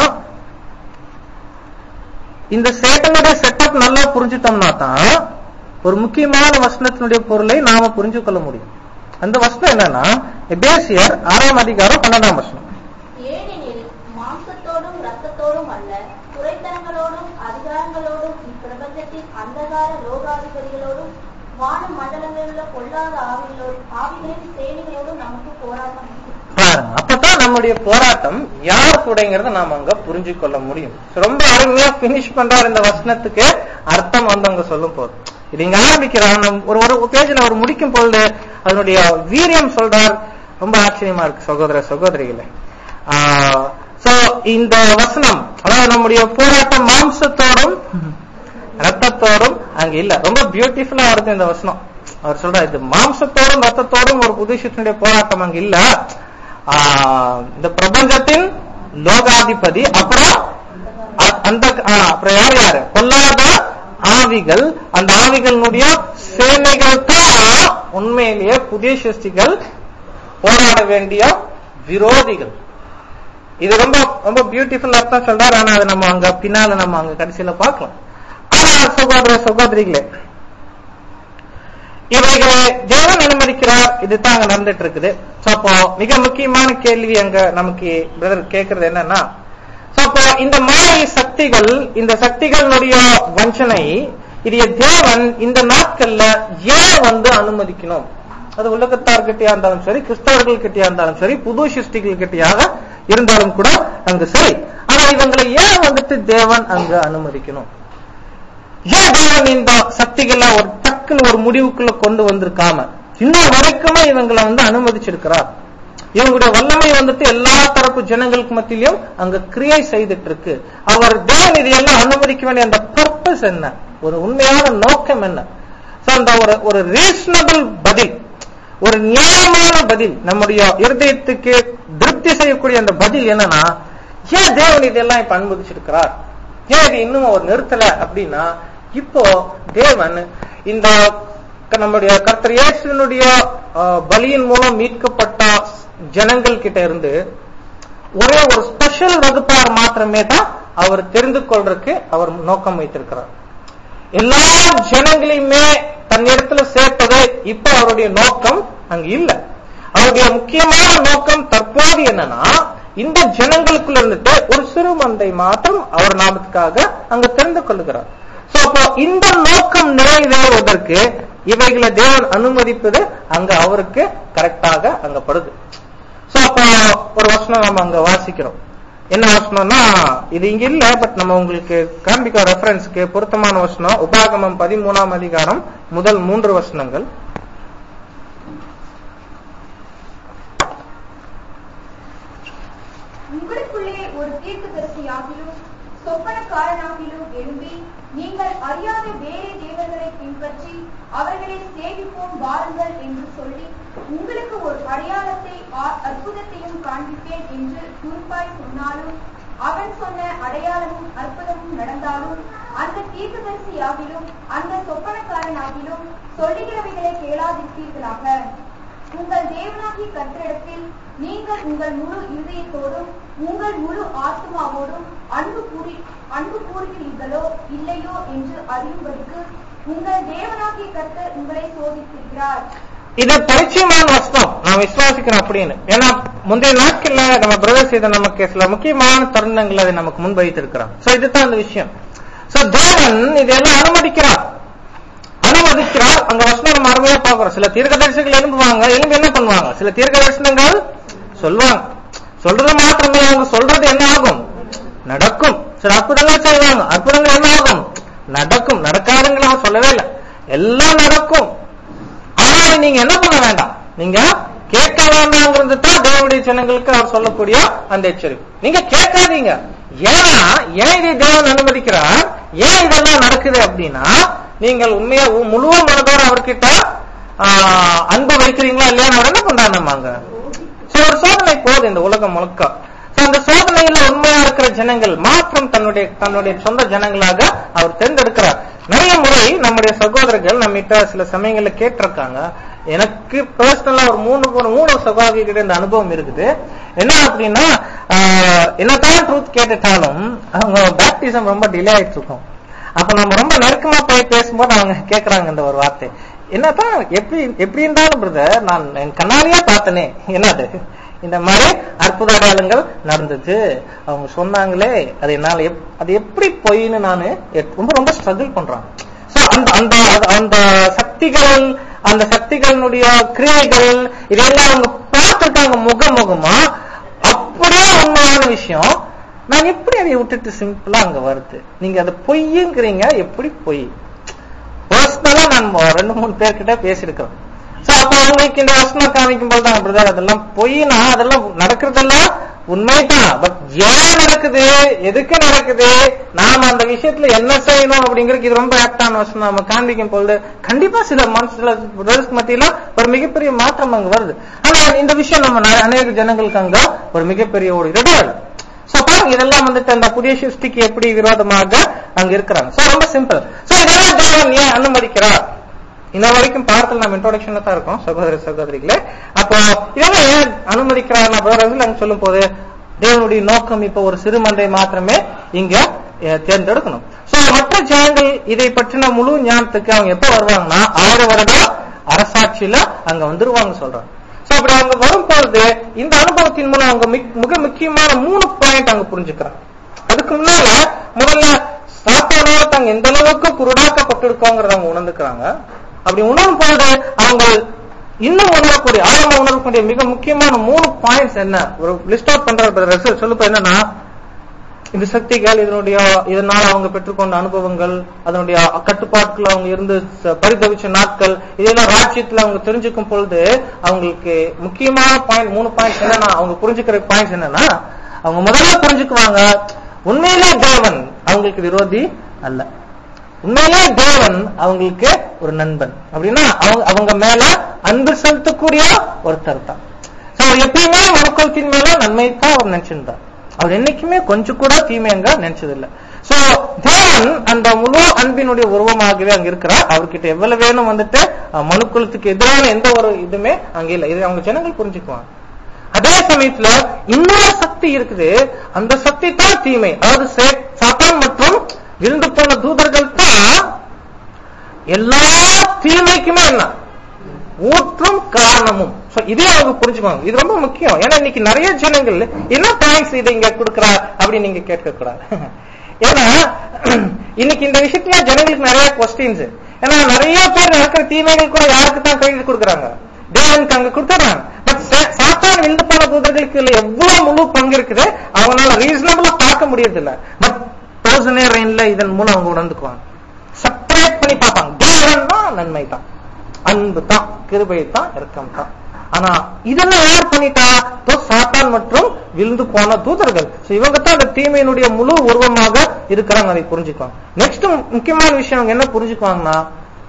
இந்த சேட்டனுடைய செட்டப் நல்லா புரிஞ்சுட்டோம்னா தான் ஒரு முக்கியமான வசனத்தினுடைய பொருளை நாம புரிஞ்சு கொள்ள முடியும் அந்த வசனம் என்னன்னா எபேசியர் ஆறாம் அதிகாரம் பன்னெண்டாம் வசனம் ஏனெனில் மாம்சத்தோட மாம்சத்தோடும் ரத்தத்தோடும் அல்ல துறைத்தனங்களோடும் அதிகாரங்களோடும் இப்பிரபஞ்சத்தின் அந்தகார லோகாதிபதிகளோடும் வான மண்டலங்களில் உள்ள பொல்லாத ஆவிகளோடும் ஆவிகளின் சேனைகளோடும் நமக்கு போராட்டம் உண்டு. பாருங்க அப்பதான் நம்முடைய போராட்டம் யார் கூடங்கிறத நாம அங்க புரிஞ்சு கொள்ள முடியும் ரொம்ப அருமையா பினிஷ் பண்றாரு இந்த வசனத்துக்கு அர்த்தம் வந்து அங்க சொல்லும் போது இது இங்க ஆரம்பிக்கிறார் நம்ம ஒரு ஒரு பேஜ்ல அவர் முடிக்கும் பொழுது அதனுடைய வீரியம் சொல்றார் ரொம்ப ஆச்சரியமா இருக்கு சகோதர சகோதரிகளே சோ இந்த வசனம் அதாவது நம்முடைய போராட்டம் மாம்சத்தோடும் ரத்தத்தோடும் அங்க இல்ல ரொம்ப பியூட்டிஃபுல்லா வருது இந்த வசனம் அவர் சொல்றார் இது மாம்சத்தோடும் ரத்தத்தோடும் ஒரு புது சித்தனுடைய போராட்டம் அங்க இல்ல ஆஹ் இந்த பிரபஞ்சத்தின் லோகாதிபதி அப்புறம் அ- அந்த ஆ, அப்புறம் யார் யாரு பொல்லாத ஆவிகள் அந்த ஆவிகளுடைய சேனைகள் தான் உண்மையிலேயே புதிய சிருஷ்டிகள் போராட வேண்டிய விரோதிகள் இது ரொம்ப ரொம்ப பியூட்டிஃபுல் அர்த்தம் சொல்றாரு ஆனா அதை நம்ம அங்க பின்னால நம்ம அங்க கடைசியில பார்க்கலாம் ஆனா சகோதர சகோதரிகளே இவைகளை தேவன் அனுமதிக்கிறார் இதுதான் அங்க நடந்துட்டு இருக்குது சோ அப்போ மிக முக்கியமான கேள்வி அங்க நமக்கு பிரதர் கேக்குறது என்னன்னா சோ அப்போ இந்த மாயை சக்திகள் இந்த சக்திகளுடைய வஞ்சனை இது தேவன் இந்த நாட்கள்ல ஏன் வந்து அனுமதிக்கணும் அது உலகத்தார்கிட்டயா இருந்தாலும் சரி கிறிஸ்தவர்கள் கிட்டயா இருந்தாலும் சரி புது சிருஷ்டிகள் கிட்டயாக இருந்தாலும் கூட அங்கு சரி ஆனா இவங்களை ஏன் வந்துட்டு தேவன் அங்க அனுமதிக்கணும் ஏன் தேவன் இந்த சக்திகளை ஒரு டக்குன்னு ஒரு முடிவுக்குள்ள கொண்டு வந்திருக்காம இன்னும் வரைக்குமே இவங்களை வந்து அனுமதிச்சிருக்கிறார் இவங்களுடைய வல்லமை வந்துட்டு எல்லா தரப்பு ஜனங்களுக்கு மத்தியிலும் அங்க கிரியை செய்துட்டு இருக்கு அவர் தேவன் இதையெல்லாம் அனுமதிக்க வேண்டிய அந்த பர்பஸ் என்ன ஒரு உண்மையான நோக்கம் என்ன So, அந்த ஒரு ஒரு ரீசனபிள் பதில் ஒரு நியாயமான பதில் நம்முடைய இருதயத்துக்கு திருப்தி செய்யக்கூடிய அந்த பதில் என்னன்னா ஏன் தேவன் இதெல்லாம் இப்ப அனுமதிச்சிருக்கிறார் ஏன் இது இன்னும் அவர் நிறுத்தல அப்படின்னா இப்போ தேவன் இந்த க- நம்முடைய கர்த்தர் இயேசுவினுடைய அஹ், பலியின் மூலம் மீட்கப்பட்ட ஜனங்கள் கிட்ட இருந்து ஒரே ஒரு ஸ்பெஷல் வகுப்பார் மாத்திரமே தான் அவர் தெரிந்து கொள்றதுக்கு அவர் நோக்கம் வைத்திருக்கிறார் எல்லா ஜனங்களையுமே தன்னிடத்துல சேர்ப்பது இப்ப அவருடைய நோக்கம் அங்க இல்ல அவருடைய முக்கியமான நோக்கம் தற்போது என்னன்னா இந்த ஜனங்களுக்குள்ள இருந்துட்டு ஒரு சிறு மந்தை மாத்திரம் அவர் நாமத்துக்காக அங்க தெரிந்து கொள்ளுகிறார் சோ அப்போ இந்த நோக்கம் நிறைவேறுவதற்கு இவைகளை தேவன் அனுமதிப்பது அங்க அவருக்கு கரெக்டாக அங்க படுது சோ அப்போ ஒரு வசனம் நம்ம அங்க வாசிக்கிறோம் என்ன வசனம்னா இது இங்க இல்ல பட் நம்ம உங்களுக்கு காண்பிக்க ரெஃபரன்ஸ்க்கு பொருத்தமான வசனம் உபாகமம் பதிமூணாம் அதிகாரம் முதல் மூன்று வசனங்கள் உங்களுக்குள்ளே ஒரு தீர்க்கதரிசியாகிலும் சொப்பனக்காரனாகிலும் எழும்பி நீங்கள் அறியாத வேறே தேவர்களை பின்பற்றி அவர்களை சேவிப்போம் வாருங்கள் என்று சொல்லி உங்களுக்கு ஒரு அடையாளத்தை ஆ- அற்புதத்தையும் காண்பிப்பேன் என்று குறிப்பாய் சொன்னாலும் அவன் சொன்ன அடையாளமும் அற்புதமும் நடந்தாலும் அந்த தீர்க்கதரிசியாகிலும் அந்த சொப்பனக்காரனாகிலும் சொல்லுகிறவைகளை கேளாதிருப்பீர்களாக உங்கள் தேவனாகிய கர்த்தரிடத்தில் நீங்கள் உங்கள் முழு இருதயத்தோடும் உங்கள் முழு ஆத்மாவோடும் அன்பு கூறி அன்பு கூறுகிறீர்களோ இல்லையோ என்று அறியும்படிக்கு உங்கள் தேவனாகிய கர்த்தர் உங்களை சோதித்திருக்கிறார் இது பரிச்சயமான வசனம் நான் விசுவாசிக்கிறேன் அப்படின்னு ஏன்னா முந்தைய நாட்கள்ல நம்ம பிரதர் செய்த நமக்கு சில முக்கியமான தருணங்கள் அதை நமக்கு முன்வைத்திருக்கிறான் சோ இதுதான் அந்த விஷயம் சோ தேவன் இதெல்லாம் அனுமதிக்கிறார் அனுமதிக்கிறார் அங்க வசனம் நம்ம அருமையா பாக்குறோம் சில தீர்க்கதரிசிகள் எழும்புவாங்க எழும்பி என்ன பண்ணுவாங்க சில தீர்க்க தரிசனங்கள் சொல்லுவாங்க சொல்றது மாத்திரமே அவங்க சொல்றது என்ன ஆகும் நடக்கும் சில அற்புதங்கள் செய்வாங்க அற்புதங்கள் என்ன ஆகும் நடக்கும் நடக்காதுங்களை அவன் சொல்லவே இல்லை எல்லாம் நடக்கும் ஆனா நீங்க என்ன பண்ண வேண்டாம் நீங்க கேட்க வேண்டாங்கிறது தான் தேவனுடைய ஜனங்களுக்கு அவர் சொல்லக்கூடிய அந்த எச்சரிக்கை நீங்க கேட்காதீங்க ஏன்னா ஏன் இதை தேவன் அனுமதிக்கிறார் ஏன் இதெல்லாம் நடக்குது அப்படின்னா நீங்கள் உண்மையா உ- முழு மனதோட அவர்கிட்ட ஆஹ், அன்பு வைக்கிறீங்களா இல்லையா அவர் என்ன பண்றாங்க நம்மாங்க சோ ஒரு சோதனை போகுது இந்த உலகம் முழுக்க So, அந்த சோதனையில உண்மையா இருக்கிற ஜனங்கள் மாத்திரம் தன்னுடைய தன்னுடைய சொந்த ஜனங்களாக அவர் தேர்ந்தெடுக்கிறார் நிறைய முறை நம்முடைய சகோதரர்கள் நம்மகிட்ட சில சமயங்கள்ல கேட்டிருக்காங்க எனக்கு பர்சனலா ஒரு மூணு ஒரு மூணு சகோதரிகிட்ட இந்த அனுபவம் இருக்குது என்ன அப்படின்னா ஆஹ், என்னதான் ட்ரூத் கேட்டுட்டாலும் அவங்க பேப்டிசம் ரொம்ப டிலே ஆயிட்டு இருக்கும் அப்ப நம்ம ரொம்ப நெருக்கமா போய் பேசும்போது அவங்க கேக்குறாங்க இந்த ஒரு வார்த்தை என்னதான் எப்படி எப்படி இருந்தாலும் பிரதர் நான் என் கண்ணாலேயே பார்த்தனே என்னது இந்த மாதிரி அற்புத அடையாளங்கள் நடந்தது அவங்க சொன்னாங்களே அது என்னால எப்- அது எப்படி பொய்ன்னு நானு எப்- ரொம்ப ரொம்ப ஸ்ட்ரகிள் பண்றாங்க So, அந்த அந்த அந்த சக்திகள் அந்த சக்திகளினுடைய கிரியைகள் இதெல்லாம் அவங்க பார்த்துட்டாங்க முகமுகமா அப்படியே உண்மையான விஷயம் நான் எப்படி அதை விட்டுட்டு சிம்பிளா அங்க வருது நீங்க அதை பொய்யுங்கிறீங்க எப்படி பொய் பர்சனலா நான் மொ- ரெண்டு மூணு பேர்கிட்ட பேசியிருக்கிறேன் சோ அப்ப அவங்களுக்கு இந்த வசனம் காமிக்கும் போது தான் பிரதர் அதெல்லாம் பொய்னா அதெல்லாம் நடக்கிறதெல்லாம் உண்மைதான் பட் ஏன் நடக்குது எதுக்கு நடக்குது நாம அந்த விஷயத்துல என்ன செய்யணும் அப்படிங்கிறது இது ரொம்ப ஆப்டான வசனம் நம்ம காண்பிக்கும் பொழுது கண்டிப்பா சில மனசு சில brothers மத்தியில ஒரு மிகப்பெரிய மாற்றம் அங்க வருது ஆனா இந்த விஷயம் நம்ம ந- அநேக ஜனங்களுக்கு அங்க ஒரு மிகப்பெரிய ஒரு இடைவெளி சோ பாருங்க இதெல்லாம் வந்துட்டு அந்த புதிய சிருஷ்டிக்கு எப்படி விரோதமாக அங்க இருக்கிறாங்க சோ ரொம்ப சிம்பிள் சோ இதெல்லாம் தேவன் ஏன் அனுமதிக்கிறார் இன்ன வரைக்கும் பாடத்தில் நம்ம இன்ட்ரோடக்ஷன்ல தான் இருக்கோம் சகோதர சகோதரிகளே அப்போ இதெல்லாம் ஏன் அனுமதிக்கிறார் நாங்க சொல்லும் போது தேவனுடைய நோக்கம் இப்ப ஒரு சிறுமந்தை மாத்திரமே இங்க அஹ், தேர்ந்தெடுக்கணும் சோ மற்ற ஜனங்கள் இதை பற்றின முழு ஞானத்துக்கு அவங்க எப்ப வருவாங்கன்னா ஆயிரம் வருடம் அரசாட்சியில அங்க வந்துருவாங்க சொல்றாங்க சோ அப்படி அவங்க வரும்பொழுது இந்த அனுபவத்தின் மூலம் அவங்க மிக்- மிக முக்கியமான மூணு பாயிண்ட் அவங்க புரிஞ்சுக்கிறாங்க அதுக்கு முன்னால முதல்ல சாத்தானால தாங்க எந்த அளவுக்கு குருடாக்கப்பட்டிருக்கோங்கிறத அவங்க உணர்ந்துக்கிறாங்க அப்படி உணரும் பொழுது அவங்க இன்னும் உணரக்கூடிய ஆழமா உணரக்கூடிய மிக முக்கியமான மூணு பாயிண்ட்ஸ் என்ன ஒரு லிஸ்ட் அவுட் பண்ற சொல்லுப்ப என்னன்னா இந்த சக்திகள் இதனுடைய இதனால அவங்க பெற்றுக்கொண்ட அனுபவங்கள் அதனுடைய கட்டுப்பாட்டுக்குள்ள அவங்க இருந்து ச- பரிதவிச்ச நாட்கள் இதெல்லாம் ராஜ்யத்துல அவங்க தெரிஞ்சுக்கும் பொழுது அவங்களுக்கு முக்கியமான பாயிண்ட் மூணு பாயிண்ட்ஸ் என்னன்னா அவங்க புரிஞ்சுக்கிற பாயிண்ட்ஸ் என்னன்னா அவங்க முதல்ல புரிஞ்சுக்குவாங்க உண்மையிலே தேவன் அவங்களுக்கு விரோதி அல்ல உண்மையிலே தேவன் அவங்களுக்கு ஒரு நண்பன் அப்படின்னா அவங்க அவங்க மேல அன்பு செலுத்தக்கூடிய ஒருத்தர் தான் So, அவர் எப்பயுமே மனுக்குலத்தின் மேல நன்மை தான் அவர் நினைச்சிருந்தார் அவர் என்னைக்குமே கொஞ்சம் கூட தீமையங்க நினைச்சது இல்ல சோ தேவன் அந்த முழு அன்பினுடைய உருவமாகவே அங்க இருக்கிறார் அவர்கிட்ட எவ்வளவு வேணும் வந்துட்டு அஹ், மனுக்குலத்துக்கு எதிரான எந்த ஒரு இதுமே அங்க இல்ல இது அவங்க ஜனங்கள் புரிஞ்சுக்குவாங்க அதே சமயத்துல இன்னொரு சக்தி இருக்குது அந்த சக்தி தான் தீமை அதாவது சே- சாத்தான் மற்றும் விருந்து போன தூதர்கள் தான் எல்லா தீமைக்குமே என்ன ஊற்றும் காரணமும் So, இதே அவங்க புரிஞ்சுக்குவாங்க இது ரொம்ப முக்கியம் ஏன்னா இன்னைக்கு நிறைய ஜனங்கள் என்ன பாயிண்ட்ஸ் இதை இங்க கொடுக்குறார் அப்படின்னு நீங்க கேட்க கூடாது ஏன்னா இன்னைக்கு இந்த விஷயத்துல ஜனங்களுக்கு நிறைய கொஸ்டின்ஸ் ஏன்னா நிறைய பேர் நடக்கிற தீமைகள் கூட யாருக்கு தான் கையில் கொடுக்குறாங்க தேவனுக்கு அங்க கொடுத்துறாங்க பட் சாத்தான் விழுந்து போன தூதர்களுக்கு இதுல எவ்வளவு முழு பங்கு இருக்குது அவங்களால ரீசனபிளா பார்க்க முடியறது இல்ல பட் தௌசண்ட் ரெயின்ல இதன் மூலம் அவங்க உணர்ந்துக்குவாங்க செப்பரேட் பண்ணி பார்ப்பாங்க தேவன் தான் நன்மை தான் அன்பு தான் கிருபை தான் இரக்கம் தான் ஆனா இதெல்லாம் யார் பண்ணிட்டா தோ சாத்தான் மற்றும் விழுந்து போன தூதர்கள் So, இவங்க தான் அந்த தீமையினுடைய முழு உருவமாக இருக்கிறாங்க அதை புரிஞ்சுக்குவாங்க நெக்ஸ்ட் முக்கியமான விஷயம் அவங்க என்ன புரிஞ்சுக்குவாங்கன்னா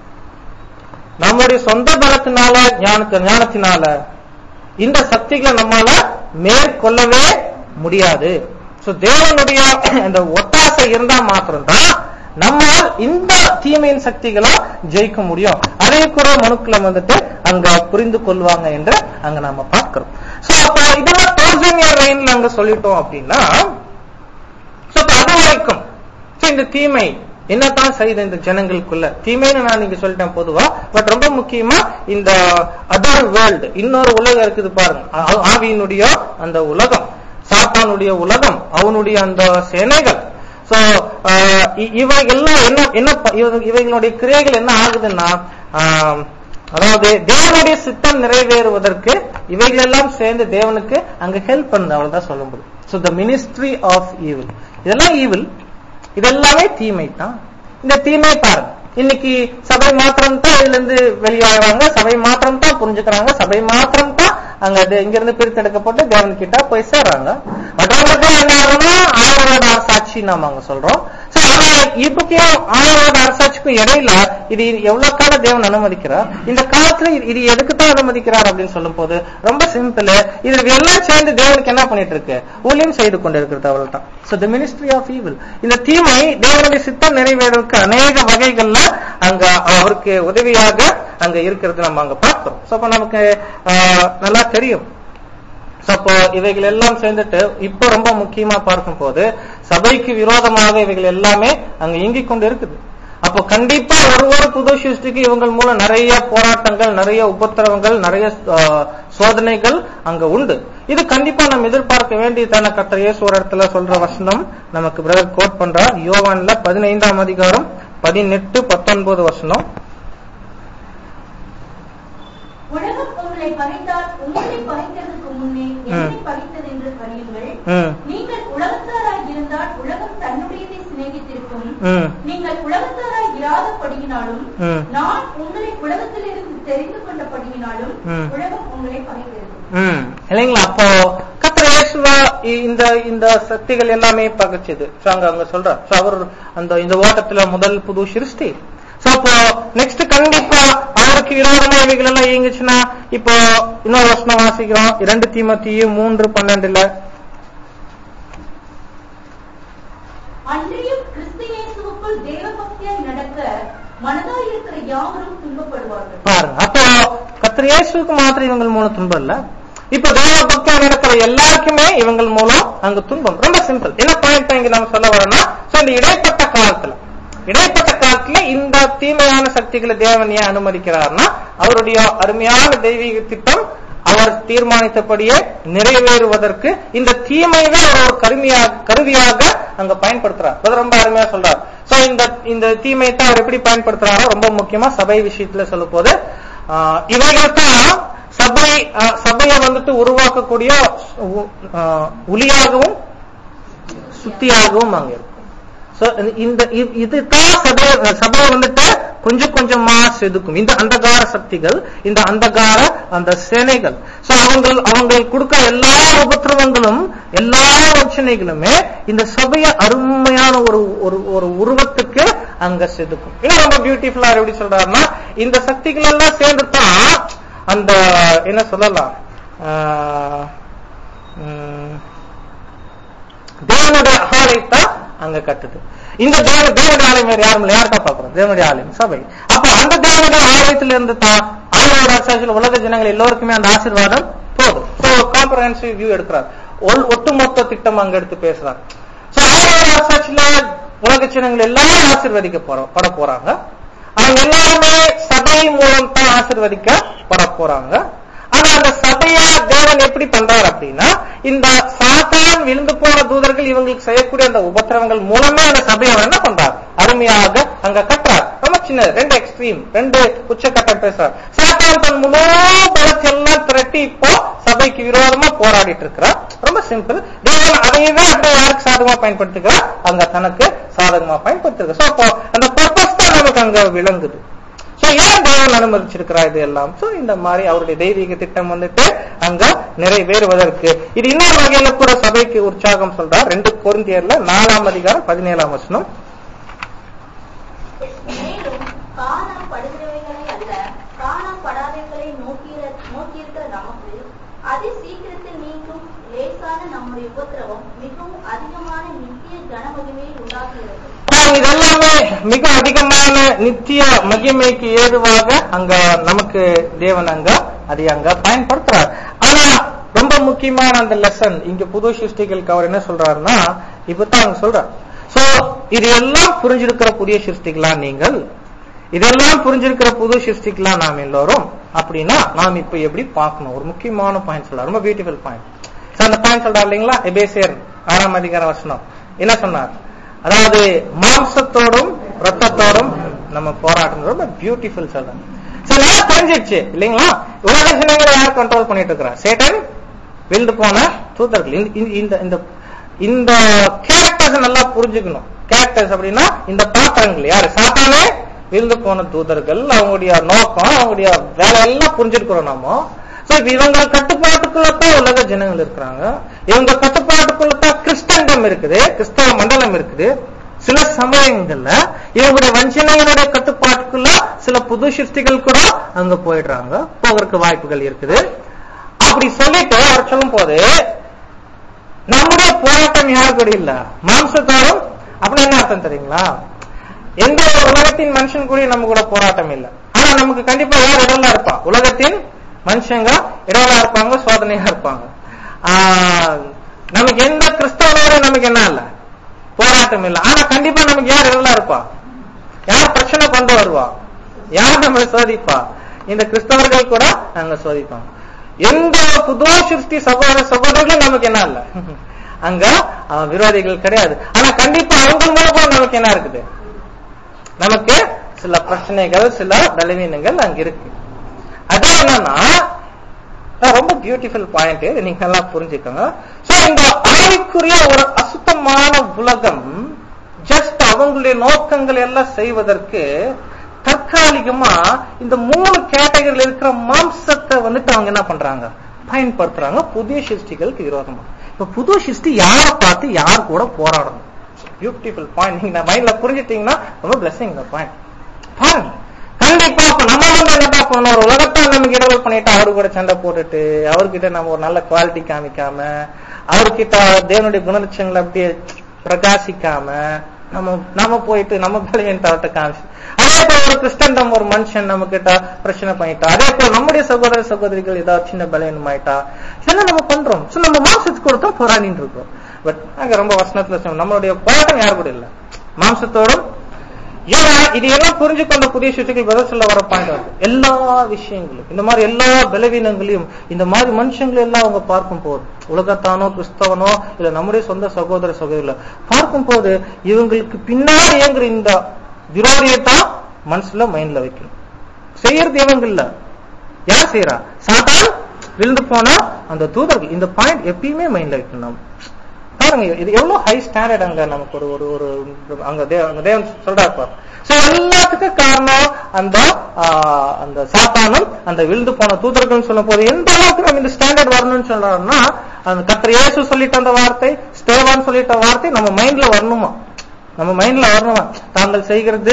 நம்முடைய சொந்த பலத்தினால ஞானத்து ஞானத்தினால இந்த சக்திகளை நம்மால மேற்கொள்ளவே முடியாது சோ தேவனுடைய அந்த ஒத்தாசை இருந்தா மாத்திரம்தான் நம்மால் இந்த தீமையின் சக்திகளை ஜெயிக்க முடியும் அதே கூட மனுக்களை வந்துட்டு அங்க புரிந்து கொள்வாங்க என்று அங்க நாம பார்க்கிறோம் சோ அப்ப இதெல்லாம் தௌசண்ட் இயர் ரெயின்ல அங்க சொல்லிட்டோம் அப்படின்னா சோ அப்ப அது வரைக்கும் சோ இந்த தீமை என்னத்தான் செய்யுது இந்த ஜனங்களுக்குள்ள தீமைன்னு நான் நீங்க சொல்லிட்டேன் பொதுவா பட் ரொம்ப முக்கியமா இந்த அதர் வேர்ல்டு இன்னொரு உலகம் இருக்குது பாருங்க ஆ- ஆவியினுடைய அந்த உலகம் சாத்தானுடைய உலகம் அவனுடைய அந்த சேனைகள் சோ இவைகள்லாம் என்ன என்ன ப- இவ- இவைகளுடைய கிரியைகள் என்ன ஆகுதுன்னா ஆஹ், அதாவது தேவனுடைய சித்தம் நிறைவேறுவதற்கு இவைகள் எல்லாம் சேர்ந்து தேவனுக்கு அங்க ஹெல்ப் பண்ணுது அவ்வளவுதான் சொல்ல முடியும் so the ministry of evil இதெல்லாம் ஈவில் இதெல்லாமே தீமை தான் இந்த தீமை பாருங்க இன்னைக்கு சபை மாத்திரம் தான் இதுல இருந்து வெளியாகிறாங்க சபை மாத்திரம் தான் புரிஞ்சுக்கிறாங்க சபை மாத்திரம் தான் அங்க அது இங்க இருந்து பிரித்தெடுக்கப்பட்டு தேவன் கிட்ட போய் சேர்றாங்க மற்றவங்களுக்கு என்ன ஆகும்னா ஆயிரம் அரசாட்சி நாம அங்க சொல்றோம் So, ஆனா இப்பக்கும் ஆயிரம் அரசாட்சிக்கும் இடையில இது எவ்வளவு காலம் தேவன் அனுமதிக்கிறார் இந்த காலத்துல இது- இது எதுக்கு தான் அனுமதிக்கிறார் அப்படின்னு சொல்லும் போது ரொம்ப சிம்பிள் இது எல்லாம் சேர்ந்து தேவனுக்கு என்ன பண்ணிட்டு இருக்கு ஊழியம் செய்து கொண்டிருக்கிறது அவ்வளவுதான் so the ministry of evil இந்த தீமை தேவனுடைய சித்தம் நிறைவேறதுக்கு அநேக வகைகள்ல அங்க அவருக்கு உதவியாக அங்க இருக்கிறது நம்ம அங்க பார்க்கிறோம் சோ அப்ப நமக்கு ஆஹ், நல்லா தெரியும் So, அப்போ இவைகள் எல்லாம் சேர்ந்துட்டு இப்போ ரொம்ப முக்கியமா பார்க்கும் போது சபைக்கு விரோதமாக இவைகள் எல்லாமே அங்க இயங்கிக் கொண்டு இருக்குது அப்போ கண்டிப்பா ஒரு ஒரு புது சிருஷ்டிக்கு இவங்கள் மூலம் நிறைய போராட்டங்கள் நிறைய உபத்திரவங்கள் நிறைய ஆஹ், சோதனைகள் அங்க உண்டு இது கண்டிப்பா நம்ம எதிர்பார்க்க வேண்டியதான கர்த்தர் இயேசு ஒரு இடத்துல சொல்ற வசனம் நமக்கு பிரதர் கோட் பண்றார் யோவான்ல பதினைந்தாம் அதிகாரம் பதினெட்டு பத்தொன்பது வசனம் உலகம் உங்களை பகைத்தால் உங்களை பகைக்கிறதுக்கு முன்னே என்னை பகைத்தது என்று அறியுங்கள் ம் நீங்கள் உலகத்தாராய் இருந்தால் உலகம் தன்னுடையதை சிநேகித்திருக்கும் ம் நீங்கள் உலகத்தாராய் இராதபடியினாலும் ம். நான் உங்களை உலகத்திலிருந்து தெரிந்து கொண்டபடியினாலும் ம். உலகம் உங்களை பகைக்கிறது ம் இல்லைங்களா அப்போ கர்த்தர் இயேசுவா இ- இந்த இந்த சக்திகள் எல்லாமே பகைச்சது சோ அங்க அங்க சொல்ற சோ அவர் அந்த இந்த ஓட்டத்துல முதல் புது சிருஷ்டி சோ அப்போ நெக்ஸ்ட் கண்டிப்பா அவருக்கு விரோதமா இவைகள் எல்லாம் இயங்குச்சுன்னா இப்போ இன்னொரு வசனம் வாசிக்கிறோம் இரண்டு தீமத்தியும் மூன்று பன்னெண்டுல அன்றையும் கிறிஸ்து இயேசுவுக்குள் தேவபக்தியாய் நடக்க மனதாய் இருக்கிற யாவரும் துன்பப்படுவார்கள் பாருங்க அப்போ கர்த்தர் இயேசுக்கு மாத்திரம் இவங்கள் மூலம் துன்பம் இல்ல இப்ப தேவ பக்தியா நடக்கிற எல்லாருக்குமே இவங்கள் மூலம் அங்க துன்பம் ரொம்ப சிம்பிள் என்ன பாயிண்ட் இங்க நம்ம சொல்ல வரோம்னா சோ இந்த இடைப்பட்ட காலத்துல இடைப்பட்ட காலத்துல இந்த தீமையான சக்திகளை தேவன் ஏன் அனுமதிக்கிறார்னா அவருடைய அருமையான தெய்வீக திட்டம் அவர் தீர்மானித்தபடியே நிறைவேறுவதற்கு இந்த தீமையவே அவர் ஒரு கருவியாக கருவியாக அங்க பயன்படுத்துறார் அது ரொம்ப அருமையா சொல்றார் சோ இந்த இந்த தீமையை தான் அவர் எப்படி பயன்படுத்துறாரோ ரொம்ப முக்கியமா சபை விஷயத்துல சொல்லும் போது இவைகள் தான் சபை ஆஹ், சபையை வந்துட்டு உருவாக்கக்கூடிய உ- ஆஹ், ஒளியாகவும் சுத்தியாகவும் அங்க இருக்கும் So, இந்த இ- இதுதான் சபை சபையை வந்துட்டு கொஞ்சம் கொஞ்சமா செதுக்கும் இந்த அந்தகார சக்திகள் இந்த அந்தகார அந்த சேனைகள் சோ அவங்க அவங்க கொடுக்கிற எல்லா உபத்திரவங்களும் எல்லா பிரச்சனைகளுமே இந்த சபையை அருமையான ஒரு ஒரு ஒரு உருவத்துக்கு அங்க செதுக்கும் இன்னும் ரொம்ப பியூட்டிஃபுல்லா எப்படி சொல்றாருன்னா இந்த சக்திகள் எல்லாம் சேர்ந்து தான் அந்த என்ன சொல்லலாம் ஆஹ், உம், தேவனுடைய ஆலயத்தை அங்க கட்டுது இந்த தேவ தேவனுடைய ஆலயம் வேற யாரும் இல்லை யாருக்கா பாக்குறோம் தேவனுடைய ஆலயம் சபை அப்ப அந்த தேவனுடைய ஆலயத்துல இருந்து தான் ஆலயோட அரசாட்சியில் உலக ஜனங்கள் எல்லோருக்குமே அந்த ஆசீர்வாதம் போதும் சோ காம்ப்ரஹென்சிவ் வியூ எடுக்கிறார் ஒல்- ஒட்டுமொத்த திட்டம் அங்க எடுத்து பேசுறார் சோ ஆலயோட அரசாட்சியில உலக ஜனங்கள் எல்லாரும் ஆசீர்வதிக்க போறோம் பட போறாங்க அவங்க எல்லாருமே சபை மூலம் தான் ஆசீர்வதிக்கப்பட போறாங்க ஆனா அந்த சபையா தேவன் எப்படி பண்றார் அப்படின்னா இந்த சாத்தான் விழுந்து போன தூதர்கள் இவங்களுக்கு செய்யக்கூடிய அந்த உபத்திரவங்கள் மூலமே அந்த சபையை அவர் என்ன பண்றார் அருமையாக அங்க கட்டுறார் ரொம்ப சின்ன ரெண்டு எக்ஸ்ட்ரீம் ரெண்டு உச்சக்கட்டம் பேசுறார் சாத்தான் தன் முழு பலத்தை எல்லாம் திரட்டி இப்போ சபைக்கு விரோதமா போராடிட்டு இருக்கிறார் ரொம்ப சிம்பிள் தேவன் அதையவே அப்படியே யாருக்கு சாதகமா பயன்படுத்துகிறார் அங்க தனக்கு சாதகமா பயன்படுத்துகிறார் சோ அப்போ அந்த பர்பஸ் தான் நமக்கு அங்க விளங்குது சோ ஏன் தேவன் அனுமதிச்சிருக்கிறார் இது எல்லாம் சோ இந்த மாதிரி அவருடைய தெய்வீக திட்டம் வந்துட்டு அங்க நிறைவேறுவதற்கு இது இன்னொரு வகையில கூட சபைக்கு உற்சாகம் சொல்றார் ரெண்டு பொருந்தியர்ல நாலாம் அதிகாரம் பதினேழாம் வசனம் மேலும் காணப்படுகிறவைகளை அல்ல காணப்படாதவைகளை நோக்கிற நோக்கியிருக்கிற நமக்கு அதி சீக்கிரத்தில் நீங்கும் லேசான நம்முடைய உபத்திரவம் மிகவும் அதிகமான நித்திய கனமகிமையை உண்டாக்குகிறது பாருங்க, இது எல்லாமே மிக அதிகமான நித்திய மகிமைக்கு ஏதுவாக அங்க நமக்கு தேவன் அங்க அதை அங்க பயன்படுத்துறார் ஆனா ரொம்ப முக்கியமான அந்த லெசன் இங்க புது சிருஷ்டிகளுக்கு அவர் என்ன சொல்றாருன்னா இப்பதான் அவங்க சொல்றார் சோ இது எல்லாம் புரிஞ்சிருக்கிற புதிய சிருஷ்டிகளா நீங்கள் இதெல்லாம் புரிஞ்சிருக்கிற புது சிருஷ்டிகளா நாம் எல்லோரும் அப்படின்னா நாம் இப்ப எப்படி பார்க்கணும் ஒரு முக்கியமான பாயிண்ட் சொல்றார் ரொம்ப பியூட்டிஃபுல் பாயிண்ட் அந்த பாயிண்ட் சொல்றாரு இல்லைங்களா எபேசியர் ஆறாம் அதிகார வசனம் என்ன சொன்னார் அதாவது மாம்சத்தோடும் ரத்தத்தோடும் நம்ம போராட்டம் ரொம்ப பியூட்டிஃபுல் சொல்றாங்க சரி நல்லா தெரிஞ்சிடுச்சு இல்லைங்களா உலக ஜனங்களை யார் கண்ட்ரோல் பண்ணிட்டு இருக்கிறா சேட்டன் விழுந்து போன தூதர்கள் இந்த- இந்த- இந்த இந்த இந்த கேரக்டர்ஸ் நல்லா புரிஞ்சுக்கணும் கேரக்டர்ஸ் அப்படின்னா இந்த பாத்திரங்கள் யாரு சாத்தானே விழுந்து போன தூதர்கள் அவங்களுடைய நோக்கம் அவங்களுடைய வேலை எல்லாம் புரிஞ்சிருக்கிறோம் நாம சோ இப்ப இவங்க கட்டுப்பாட்டுக்குள்ளதான் உலக ஜனங்கள் இருக்கிறாங்க இவங்க கட்டுப்பாட்டுக்குள்ளதான் கிறிஸ்தண்டம் இருக்குது கிறிஸ்தவ மண்டலம் இருக்குது சில சமயங்கள்ல இவங்களுடைய வஞ்சனைகளுடைய கட்டுப்பாட்டுக்குள்ள சில புது சிருஷ்டிகள் கூட அங்க போயிடுறாங்க போகிறதுக்கு வாய்ப்புகள் இருக்குது அப்படி சொல்லிட்டு அவர் சொல்லும் போது நம்முடைய போராட்டம் யார் கூட இல்ல மாம்சத்தோடும் அப்படி என்ன அர்த்தம் தெரியுங்களா எந்த ஒரு உலகத்தின் மனுஷன் கூட நம்ம கூட போராட்டம் இல்ல ஆனா நமக்கு கண்டிப்பா யார் இடம்ல இருப்பா உலகத்தின் மனுஷங்க இடம்ல இருப்பாங்க சோதனையா இருப்பாங்க ஆஹ், நமக்கு எந்த கிறிஸ்தவனோட நமக்கு என்ன இல்ல போராட்டம் இல்ல ஆனா கண்டிப்பா நமக்கு யார் இடம்ல இருப்பா யார் பிரச்சனை கொண்டு வருவா யார் நம்மளை சோதிப்பா இந்த கிறிஸ்தவர்கள் கூட அங்க சோதிப்பாங்க எந்த புது சிருஷ்டி சகோதர சகோதரர்களும் நமக்கு என்ன இல்ல அங்க அவன் விரோதிகள் கிடையாது ஆனா கண்டிப்பா அவங்க மூலமா நமக்கு என்ன இருக்குது நமக்கு சில பிரச்சனைகள் சில பலவீனங்கள் அங்க இருக்கு அது என்னன்னா அஹ் ரொம்ப பியூட்டிஃபுல் பாயிண்ட் நீங்க நல்லா புரிஞ்சுக்கோங்க சோ இந்த ஆவிக்குரிய ஒரு அசுத்தமான உலகம் ஜஸ்ட் அவங்களுடைய நோக்கங்கள் எல்லாம் செய்வதற்கு தற்காலிகமா இந்த மூணு கேட்டகரியில் இருக்கிற மாம்சத்தை வந்துட்டு அவங்க என்ன பண்றாங்க பயன்படுத்துறாங்க புதிய சிருஷ்டிகளுக்கு விரோதமா இப்ப புது சிருஷ்டி யாரை பார்த்து யார் கூட போராடணும் பியூட்டிஃபுல் பாயிண்ட் நீங்க மைண்ட்ல புரிஞ்சுட்டீங்கன்னா ரொம்ப பிளஸிங் இந்த பாயிண்ட் பாருங்க கண்டிப்பா இப்ப நம்ம வந்து என்னப்பா பண்ணோம் ஒரு உலகத்தை நமக்கு இடவல் பண்ணிட்டு அவரு கூட சண்டை போட்டுட்டு அவர்கிட்ட நம்ம ஒரு நல்ல குவாலிட்டி காமிக்காம அவர்கிட்ட தேவனுடைய குணலட்சங்களை அப்படியே பிரகாசிக்காம நம்ம நம்ம போயிட்டு நம்ம பலவீனத்தை காமிச்சு அதே போல ஒரு கிறிஸ்தண்டம் ஒரு மனுஷன் நம்ம கிட்ட பிரச்சனை பண்ணிட்டா அதே போல நம்முடைய சகோதர சகோதரிகள் ஏதாவது சின்ன பலவீனம் ஆயிட்டா இதெல்லாம் நம்ம பண்றோம் சோ நம்ம மாம்சத்துக்கு கூட தான் போராடிட்டு இருக்கோம் பட் அங்க ரொம்ப வசனத்துல சொன்னோம், நம்மளுடைய போராட்டம் யாரு கூட இல்ல மாம்சத்தோடும் ஏன்னா இது எல்லாம் புரிஞ்சு கொண்ட புதிய சிசுகள் பதில் சொல்ல வர பாயிண்ட் வருது எல்லா விஷயங்களும் இந்த மாதிரி எல்லா பலவீனங்களையும் இந்த மாதிரி மனுஷங்களை எல்லாம் அவங்க பார்க்கும் போது உலகத்தானோ கிறிஸ்தவனோ இல்ல நம்முடைய சொந்த சகோதர சகோதரில பார்க்கும் போது இவங்களுக்கு பின்னாடி இயங்குற இந்த விரோதியத்தான் மனசுல மைண்ட்ல வைக்கணும் செய்யறது இவங்க இல்ல யார் செய்யறா சாத்தான் விழுந்து போனா அந்த தூதர்கள் இந்த பாயிண்ட் எப்பயுமே மைண்ட்ல வைக்கணும் நம்ம. பாருங்க இது எவ்வளவு ஹை ஸ்டாண்டர்ட் அங்க நமக்கு ஒரு ஒரு ஒரு அங்க தே- அங்க தேவன் சொல்றாரு பாரு சோ எல்லாத்துக்கும் காரணம் அந்த ஆஹ், அந்த சாத்தானும் அந்த விழுந்து போன தூதர்கள் சொல்லும் போது எந்த அளவுக்கு நம்ம இந்த ஸ்டாண்டர்ட் வரணும்னு சொல்றாருன்னா அந்த கத்திர இயேசு சொல்லிட்ட அந்த வார்த்தை ஸ்டேவான் சொல்லிட்ட வார்த்தை நம்ம மைண்ட்ல வரணுமா நம்ம மைண்ட்ல வரணுமா தாங்கள் செய்கிறது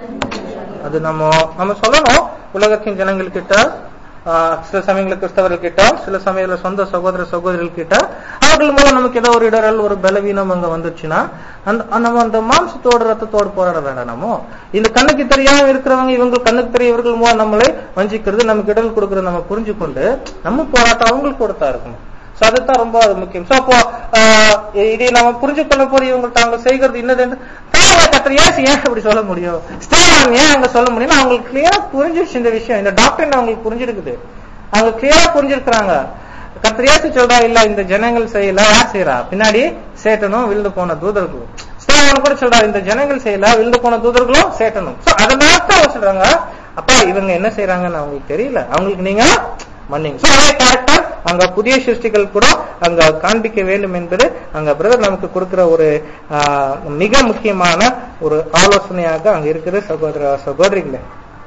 அது நம்ம நம்ம சொல்லணும் உலகத்தின் ஜனங்கள் கிட்ட ஆஹ், சில சமயங்களில் கிறிஸ்தவர்கள் கிட்ட சில சமயத்துல சொந்த சகோதர சகோதரிகள் கிட்ட அவர்கள் மூலம் நமக்கு ஏதோ ஒரு இடரல் ஒரு பலவீனம் அங்க வந்துச்சுன்னா அந்த நம்ம அந்த மாம்சத்தோடு ரத்தத்தோடு போராட வேண்டாம் நம்ம இந்த கண்ணுக்கு தெரியாம இருக்கிறவங்க இவங்க கண்ணுக்கு தெரிய இவர்கள் மூலம் நம்மளை வஞ்சிக்கிறது நமக்கு இடல் கொடுக்கறது நம்ம புரிஞ்சு கொண்டு நம்ம போராட்டம் அவங்களுக்கு கொடுத்தா இருக்கணும் சோ அதுதான் ரொம்ப அது முக்கியம் சோ அப்போ ஆஹ், இதை நம்ம புரிஞ்சு கொள்ள போது இவங்க தாங்க செய்கிறது இன்னது என்று தாங்க கத்திர ஏசு ஏன் அப்படி சொல்ல முடியும் ஸ்டேவான் ஏன் அங்க சொல்ல முடியும் அவங்களுக்கு கிளியரா புரிஞ்சிருச்சு இந்த விஷயம் இந்த டாக்டர் அவங்களுக்கு புரிஞ்சிருக்குது அவங்க கிளியரா புரிஞ்சிருக்கிறாங்க கத்திரியாசு சொல்றா இல்ல இந்த ஜனங்கள் செய்யல யார் செய்யறா பின்னாடி சேட்டனும் விழுந்து போன தூதர்களும் ஸ்டேவான் கூட சொல்றா இந்த ஜனங்கள் செய்யல விழுந்து போன தூதர்களும் சேட்டனும் சோ அதனால தான் அவங்க சொல்றாங்க அப்பா இவங்க என்ன செய்யறாங்கன்னு அவங்களுக்கு தெரியல அவங்களுக்கு நீங்க மன்னிங்க சோ அதே கேரக்டர் அங்க புதிய சிருஷ்டிகள் கூட அங்க காண்பிக்க வேண்டும் என்பது அங்க பிரதர் நமக்கு கொடுக்கிற ஒரு ஆஹ், மிக முக்கியமான ஒரு ஆலோசனையாக அங்க இருக்குது சகோதர சகோதரிகளே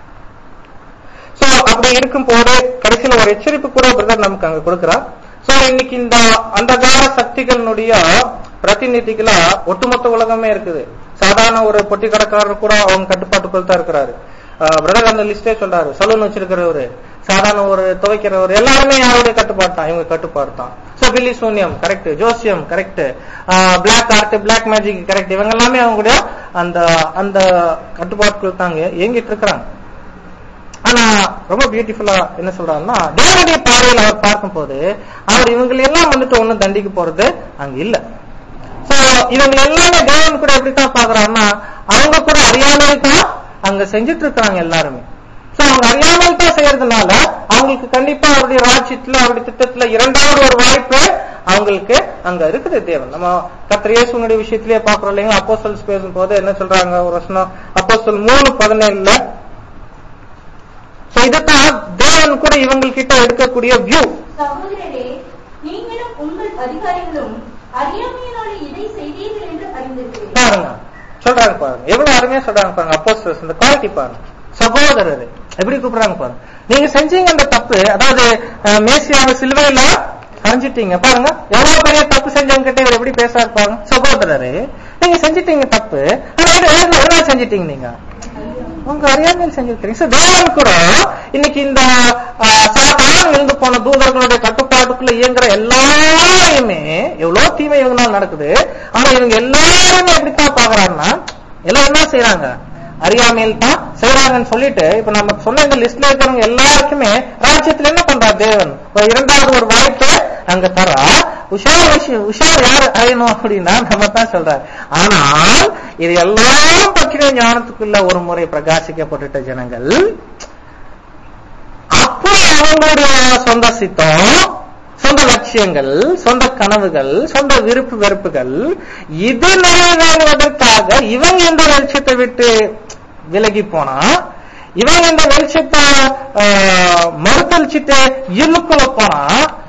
சோ அப்படி இருக்கும் போது கடைசியில ஒரு எச்சரிப்பு கூட பிரதர் நமக்கு அங்க கொடுக்கிறார் சோ இன்னைக்கு இந்த அந்தகார சக்திகளினுடைய பிரதிநிதிகளா ஒட்டுமொத்த உலகமே இருக்குது சாதாரண ஒரு பொட்டி கடைக்காரர் கூட அவங்க கட்டுப்பாட்டுக்குள் தான் இருக்கிறாரு பிரதர் அந்த லிஸ்டே சொல்றாரு சலூன் வச்சிருக்கிறவரு சாதாரண ஒரு துவைக்கிறவர் எல்லாருமே யாருடைய கட்டுப்பாடு தான் இவங்க கட்டுப்பாடு தான் சோ பில்லி சூன்யம் கரெக்ட் ஜோசியம் correct black art black magic correct இவங்க எல்லாமே அவங்களுடைய அந்த அந்த கட்டுப்பாட்டுக்குள் தாங்க இயங்கிட்டு இருக்கிறாங்க ஆனா ரொம்ப பியூட்டிஃபுல்லா என்ன சொல்றாருன்னா தேவனுடைய பார்வையில் அவர் பார்க்கும்போது அவர் இவங்களை எல்லாம் வந்துட்டு ஒண்ணும் தண்டிக்க போறது அங்க இல்ல சோ இவங்க எல்லாமே தேவன் கூட எப்படித்தான் பாக்குறாருன்னா அவங்க கூட அறியாமல் தான் அங்க செஞ்சுட்டு இருக்காங்க எல்லாருமே சோ அவங்க அறியாமல் தான் செய்யறதுனால அவங்களுக்கு கண்டிப்பா அவருடைய ராஜ்யத்துல அவருடைய திட்டத்துல இரண்டாவது ஒரு வாய்ப்பு அவங்களுக்கு அங்க இருக்குது தேவன் நம்ம கத்திர இயேசுனுடைய விஷயத்திலேயே பாக்குறோம் இல்லைங்களா அப்போஸ்தலர்ஸ் பேசும்போது என்ன சொல்றாங்க ஒரு வசனம் அப்போஸ்தலர் மூணு பதினேழுல சோ இதைத்தான் தேவன் கூட இவங்ககிட்ட எடுக்கக்கூடிய வியூ சகோதரரே நீங்களும் உங்கள் அதிகாரிகளும் அறியாமையினாலே இதை செய்தீர்கள் என்று அறிந்திருக்கிறேன் பாருங்க சொல்றாங்க பாருங்க எவ்வளவு அருமையா சொல்றாங்க பாருங்க அப்போஸ்தலர்ஸ் இந்த குவாலிட்டி பாருங்க சகோதரர் எப்படி கூப்பிடுறாங்க பாருங்க நீங்க செஞ்சீங்க அந்த தப்பு அதாவது அஹ், மேசியாவை சிலுவையில அரைஞ்சிட்டீங்க பாருங்க எவ்வளவு பெரிய தப்பு செஞ்சவங்க கிட்ட இவர் எப்படி பேசாரு பாருங்க சகோதரரே நீங்க செஞ்சிட்டீங்க தப்பு ஆனா இது என்ன- என்ன செஞ்சிட்டீங்க நீங்க உங்க அறியாமையில் செஞ்சிருக்கிறீங்க So, தேவன் கூட இன்னைக்கு இந்த ஆஹ், சாத்தான் இருந்து போன தூதர்களுடைய கட்டுப்பாட்டுக்குள்ள இயங்குற எல்லாரையுமே எவ்வளவு தீமை இவங்களால நடக்குது ஆனா இவங்க எல்லாருமே எப்படித்தான் பாக்குறாங்கன்னா எல்லாம் என்ன செய்யறாங்க அறியாமையில் தான் செய்யறாங்கன்னு சொல்லிட்டு இப்ப நம்ம சொன்ன இந்த லிஸ்ட்ல இருக்கிறவங்க எல்லாருக்குமே ராஜ்யத்துல என்ன பண்றார் தேவன் ஒரு இரண்டாவது ஒரு வாய்ப்பை அங்க தரா உஷார் விஷயம் உஷார் யார் அடையணும் அப்படின்னா நம்ம தான் சொல்றாரு ஆனால் இது எல்லாம் பற்றின ஞானத்துக்குள்ள ஒரு முறை பிரகாசிக்கப்பட்டுட்ட ஜனங்கள் அப்புறம் அவங்களுடைய சொந்த சித்தம் சொந்த லட்சியங்கள் சொந்த கனவுகள் சொந்த விருப்பு வெறுப்புகள் இது நிறைவேறுவதற்காக இவங்க இந்த வெளிச்சத்தை விட்டு விலகி போனா இவங்க இந்த வெளிச்சத்தை ஆஹ், மறுதளிச்சுட்டு இருளுக்குள்ள போனா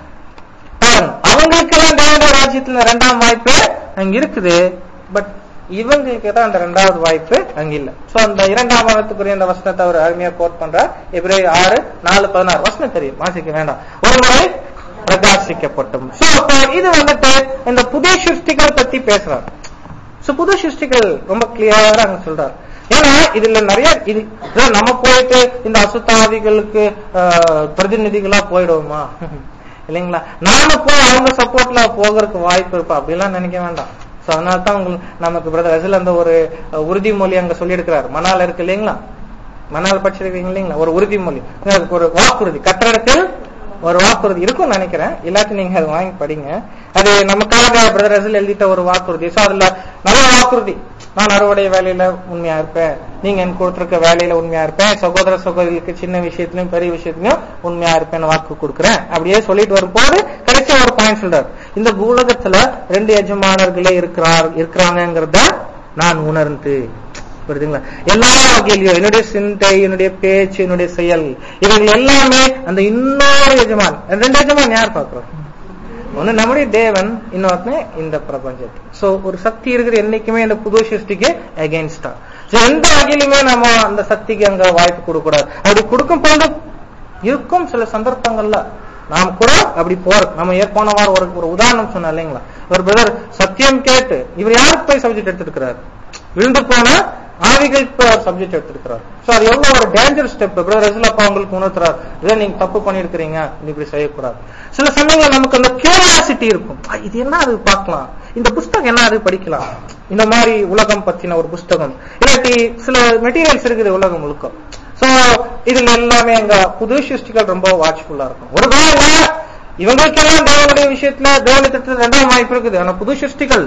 பாருங்க, அவங்களுக்கெல்லாம் தேவனுடைய ராஜ்யத்துல ரெண்டாம் வாய்ப்பு அங்க இருக்குது பட் இவங்களுக்கு தான் அந்த ரெண்டாவது வாய்ப்பு அங்க இல்ல சோ அந்த இரண்டாம் வாரத்துக்குரிய இந்த வசனத்தை அவர் அருமையா கோட் பண்றார் இப்ரே ஆறு நாலு பதினாறு வசனம் தெரியும் வாசிக்க வேண்டாம் ஒரு முறை பிரகாசிக்கப்பட்டும் சோ அப்போ இது வந்துட்டு இந்த புதிய சிருஷ்டிகளை பத்தி பேசுறார் சோ புது சிருஷ்டிகள் ரொம்ப கிளியரா அங்க சொல்றார் ஏன்னா இதுல நிறைய இது இதான் நம்ம போயிட்டு இந்த அசுத்தாவிகளுக்கு ஆஹ், பிரதிநிதிகளா போயிடுவோமா இல்லைங்களா நாம போய் அவங்க சப்போர்ட்ல போகிறதுக்கு வாய்ப்பு இருப்பா அப்படிலாம் நினைக்க வேண்டாம் சோ அதனால தான் உங்களுக்கு நமக்கு பிரதர் ரசில் அந்த ஒரு அஹ், உறுதிமொழி அங்க சொல்லி இருக்கிறார் மணால இருக்கு இல்லைங்களா மணால் படிச்சிருக்கீங்க இல்லைங்களா ஒரு உறுதிமொழி அதுக்கு ஒரு வாக்குறுதி கட்டடத்தில் ஒரு வாக்குறுதி இருக்கும்னு நினைக்கிறேன் இல்லாட்டி நீங்க அதை வாங்கி படிங்க அது நமக்காக பிரதர் ரசில் எழுதிட்ட ஒரு வாக்குறுதி சோ அதுல நல்ல வாக்குறுதி நான் அறுவடை வேலையில உண்மையா இருப்பேன் நீங்க எனக்கு கொடுத்திருக்க வேலையில உண்மையா இருப்பேன் சகோதர சகோதரிகளுக்கு சின்ன விஷயத்திலும் பெரிய விஷயத்திலும் உண்மையா இருப்பேன்னு வாக்கு கொடுக்குறேன் அப்படியே சொல்லிட்டு வரும்போது கடைசியா ஒரு பாயிண்ட் சொல்றாரு இந்த பூலகத்துல ரெண்டு எஜமானர்களே இருக்கிறார் இருக்கிறாங்கிறத நான் உணர்ந்து புரியுதுங்களா எல்லா வகையிலையும் என்னுடைய சிந்தை என்னுடைய பேச்சு என்னுடைய செயல் இவங்க எல்லாமே அந்த இன்னொரு எஜமான் ரெண்டு எஜமான் யார் பாக்குறோம் ஒண்ணு நம்முடைய தேவன் இன்னொருத்தனே இந்த பிரபஞ்சத்து சோ ஒரு சக்தி இருக்குது என்னைக்குமே இந்த புது சிருஷ்டிக்கு அகேன்ஸ்டா சோ எந்த வகையிலுமே நம்ம அந்த சக்திக்கு அங்க வாய்ப்பு கொடுக்க கூடாது அப்படி கொடுக்கும் போது இருக்கும் சில சந்தர்ப்பங்கள்ல நாம் கூட அப்படி போறோம் நம்ம ஏ போன வாரம் ஒரு ஒரு உதாரணம் சொன்னோம் இல்லைங்களா ஒரு பிரதர் சத்தியம் கேட்டு இவர் யாருக்கு போய் சப்ஜெக்ட் எடுத்திருக்கிறார் விழுந்து போன ஆவிகளுக்கு அவர் சப்ஜெக்ட் எடுத்திருக்கிறார் சோ அது எவ்வளவு ஒரு டேஞ்சர் ஸ்டெப் பிரதர் ரசில் அப்பா உங்களுக்கு உணர்த்துறார் இதை நீங்க தப்பு பண்ணிருக்கிறீங்க நீ இப்படி செய்யக்கூடாது சில சமயங்கள்ல நமக்கு அந்த கியூரியாசிட்டி இருக்கும் "ஆ, இது என்ன அது பார்க்கலாம் இந்த புஸ்தகம் என்ன அது படிக்கலாம் இந்த மாதிரி உலகம் பத்தின ஒரு புஸ்தகம் இல்லாட்டி சில மெட்டீரியல்ஸ் இருக்குது உலகம் முழுக்க சோ இதுல எல்லாமே அங்க புது சிருஷ்டிகள் ரொம்ப வாட்ச்ஃபுல்லா இருக்கும் ஒரு காலம் இவங்களுக்கெல்லாம் தேவனுடைய விஷயத்துல தேவனுடைய திட்டத்துல ரெண்டாம் வாய்ப்பு இருக்குது ஆனா புது சிருஷ்டிகள்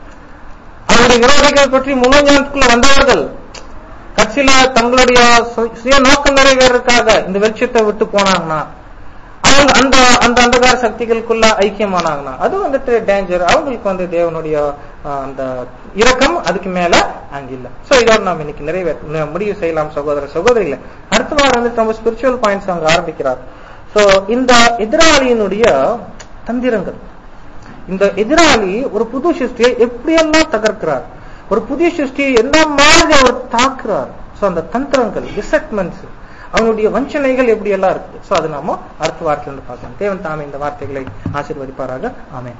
அவருடைய விரோதிகள் பற்றி முழு ஞானத்துக்குள்ள வந்தவர்கள் கட்சியில தங்களுடைய சு- சுய நோக்கம் நிறைவேறதுக்காக இந்த வெளிச்சத்தை விட்டு போனாங்கன்னா அவங்க அந்த அந்த அந்தகார சக்திகளுக்குள்ள ஐக்கியமானாங்கன்னா அது வந்துட்டு டேஞ்சர் அவங்களுக்கு வந்து தேவனுடைய ஆஹ், அந்த இரக்கம் அதுக்கு மேல அங்க இல்ல சோ இதோட நாம் இன்னைக்கு நிறைவேற்ற முடிவு செய்யலாம் சகோதர சகோதரிகளை அடுத்த வாரம் வந்து நம்ம ஸ்பிரிச்சுவல் பாயிண்ட்ஸ் அங்க ஆரம்பிக்கிறார் சோ இந்த எதிராளியினுடைய தந்திரங்கள் இந்த எதிராளி ஒரு புது சிருஷ்டியை எப்படியெல்லாம் தகர்க்கிறார் ஒரு புதிய சிருஷ்டியை எந்த மாதிரி அவர் தாக்குறார் சோ அந்த தந்திரங்கள் டிசெட்மெண்ட்ஸ் அவனுடைய வஞ்சனைகள் எப்படி எல்லாம் இருக்குது சோ அது நாம அடுத்த வாரத்துல இருந்து பார்க்கலாம் தேவன் தாமே இந்த வார்த்தைகளை ஆசீர்வதிப்பாராக ஆமென்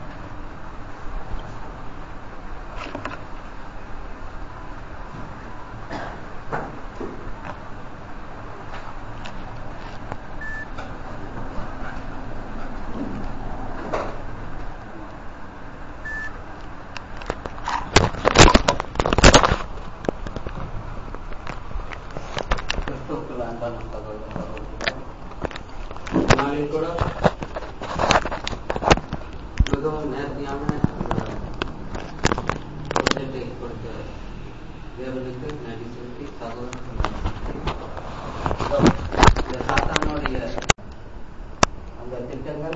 கிறிஸ்துவுக்குள் அன்பான சகோதர சகோதரிகளே, நாளில் கூட மிகவும் நேர்த்தியான ப்ரொஜெக்டை கொடுத்த தேவனுக்கு நன்றி செலுத்தி சகோதரன் இந்த சாத்தானுடைய அந்த திட்டங்கள்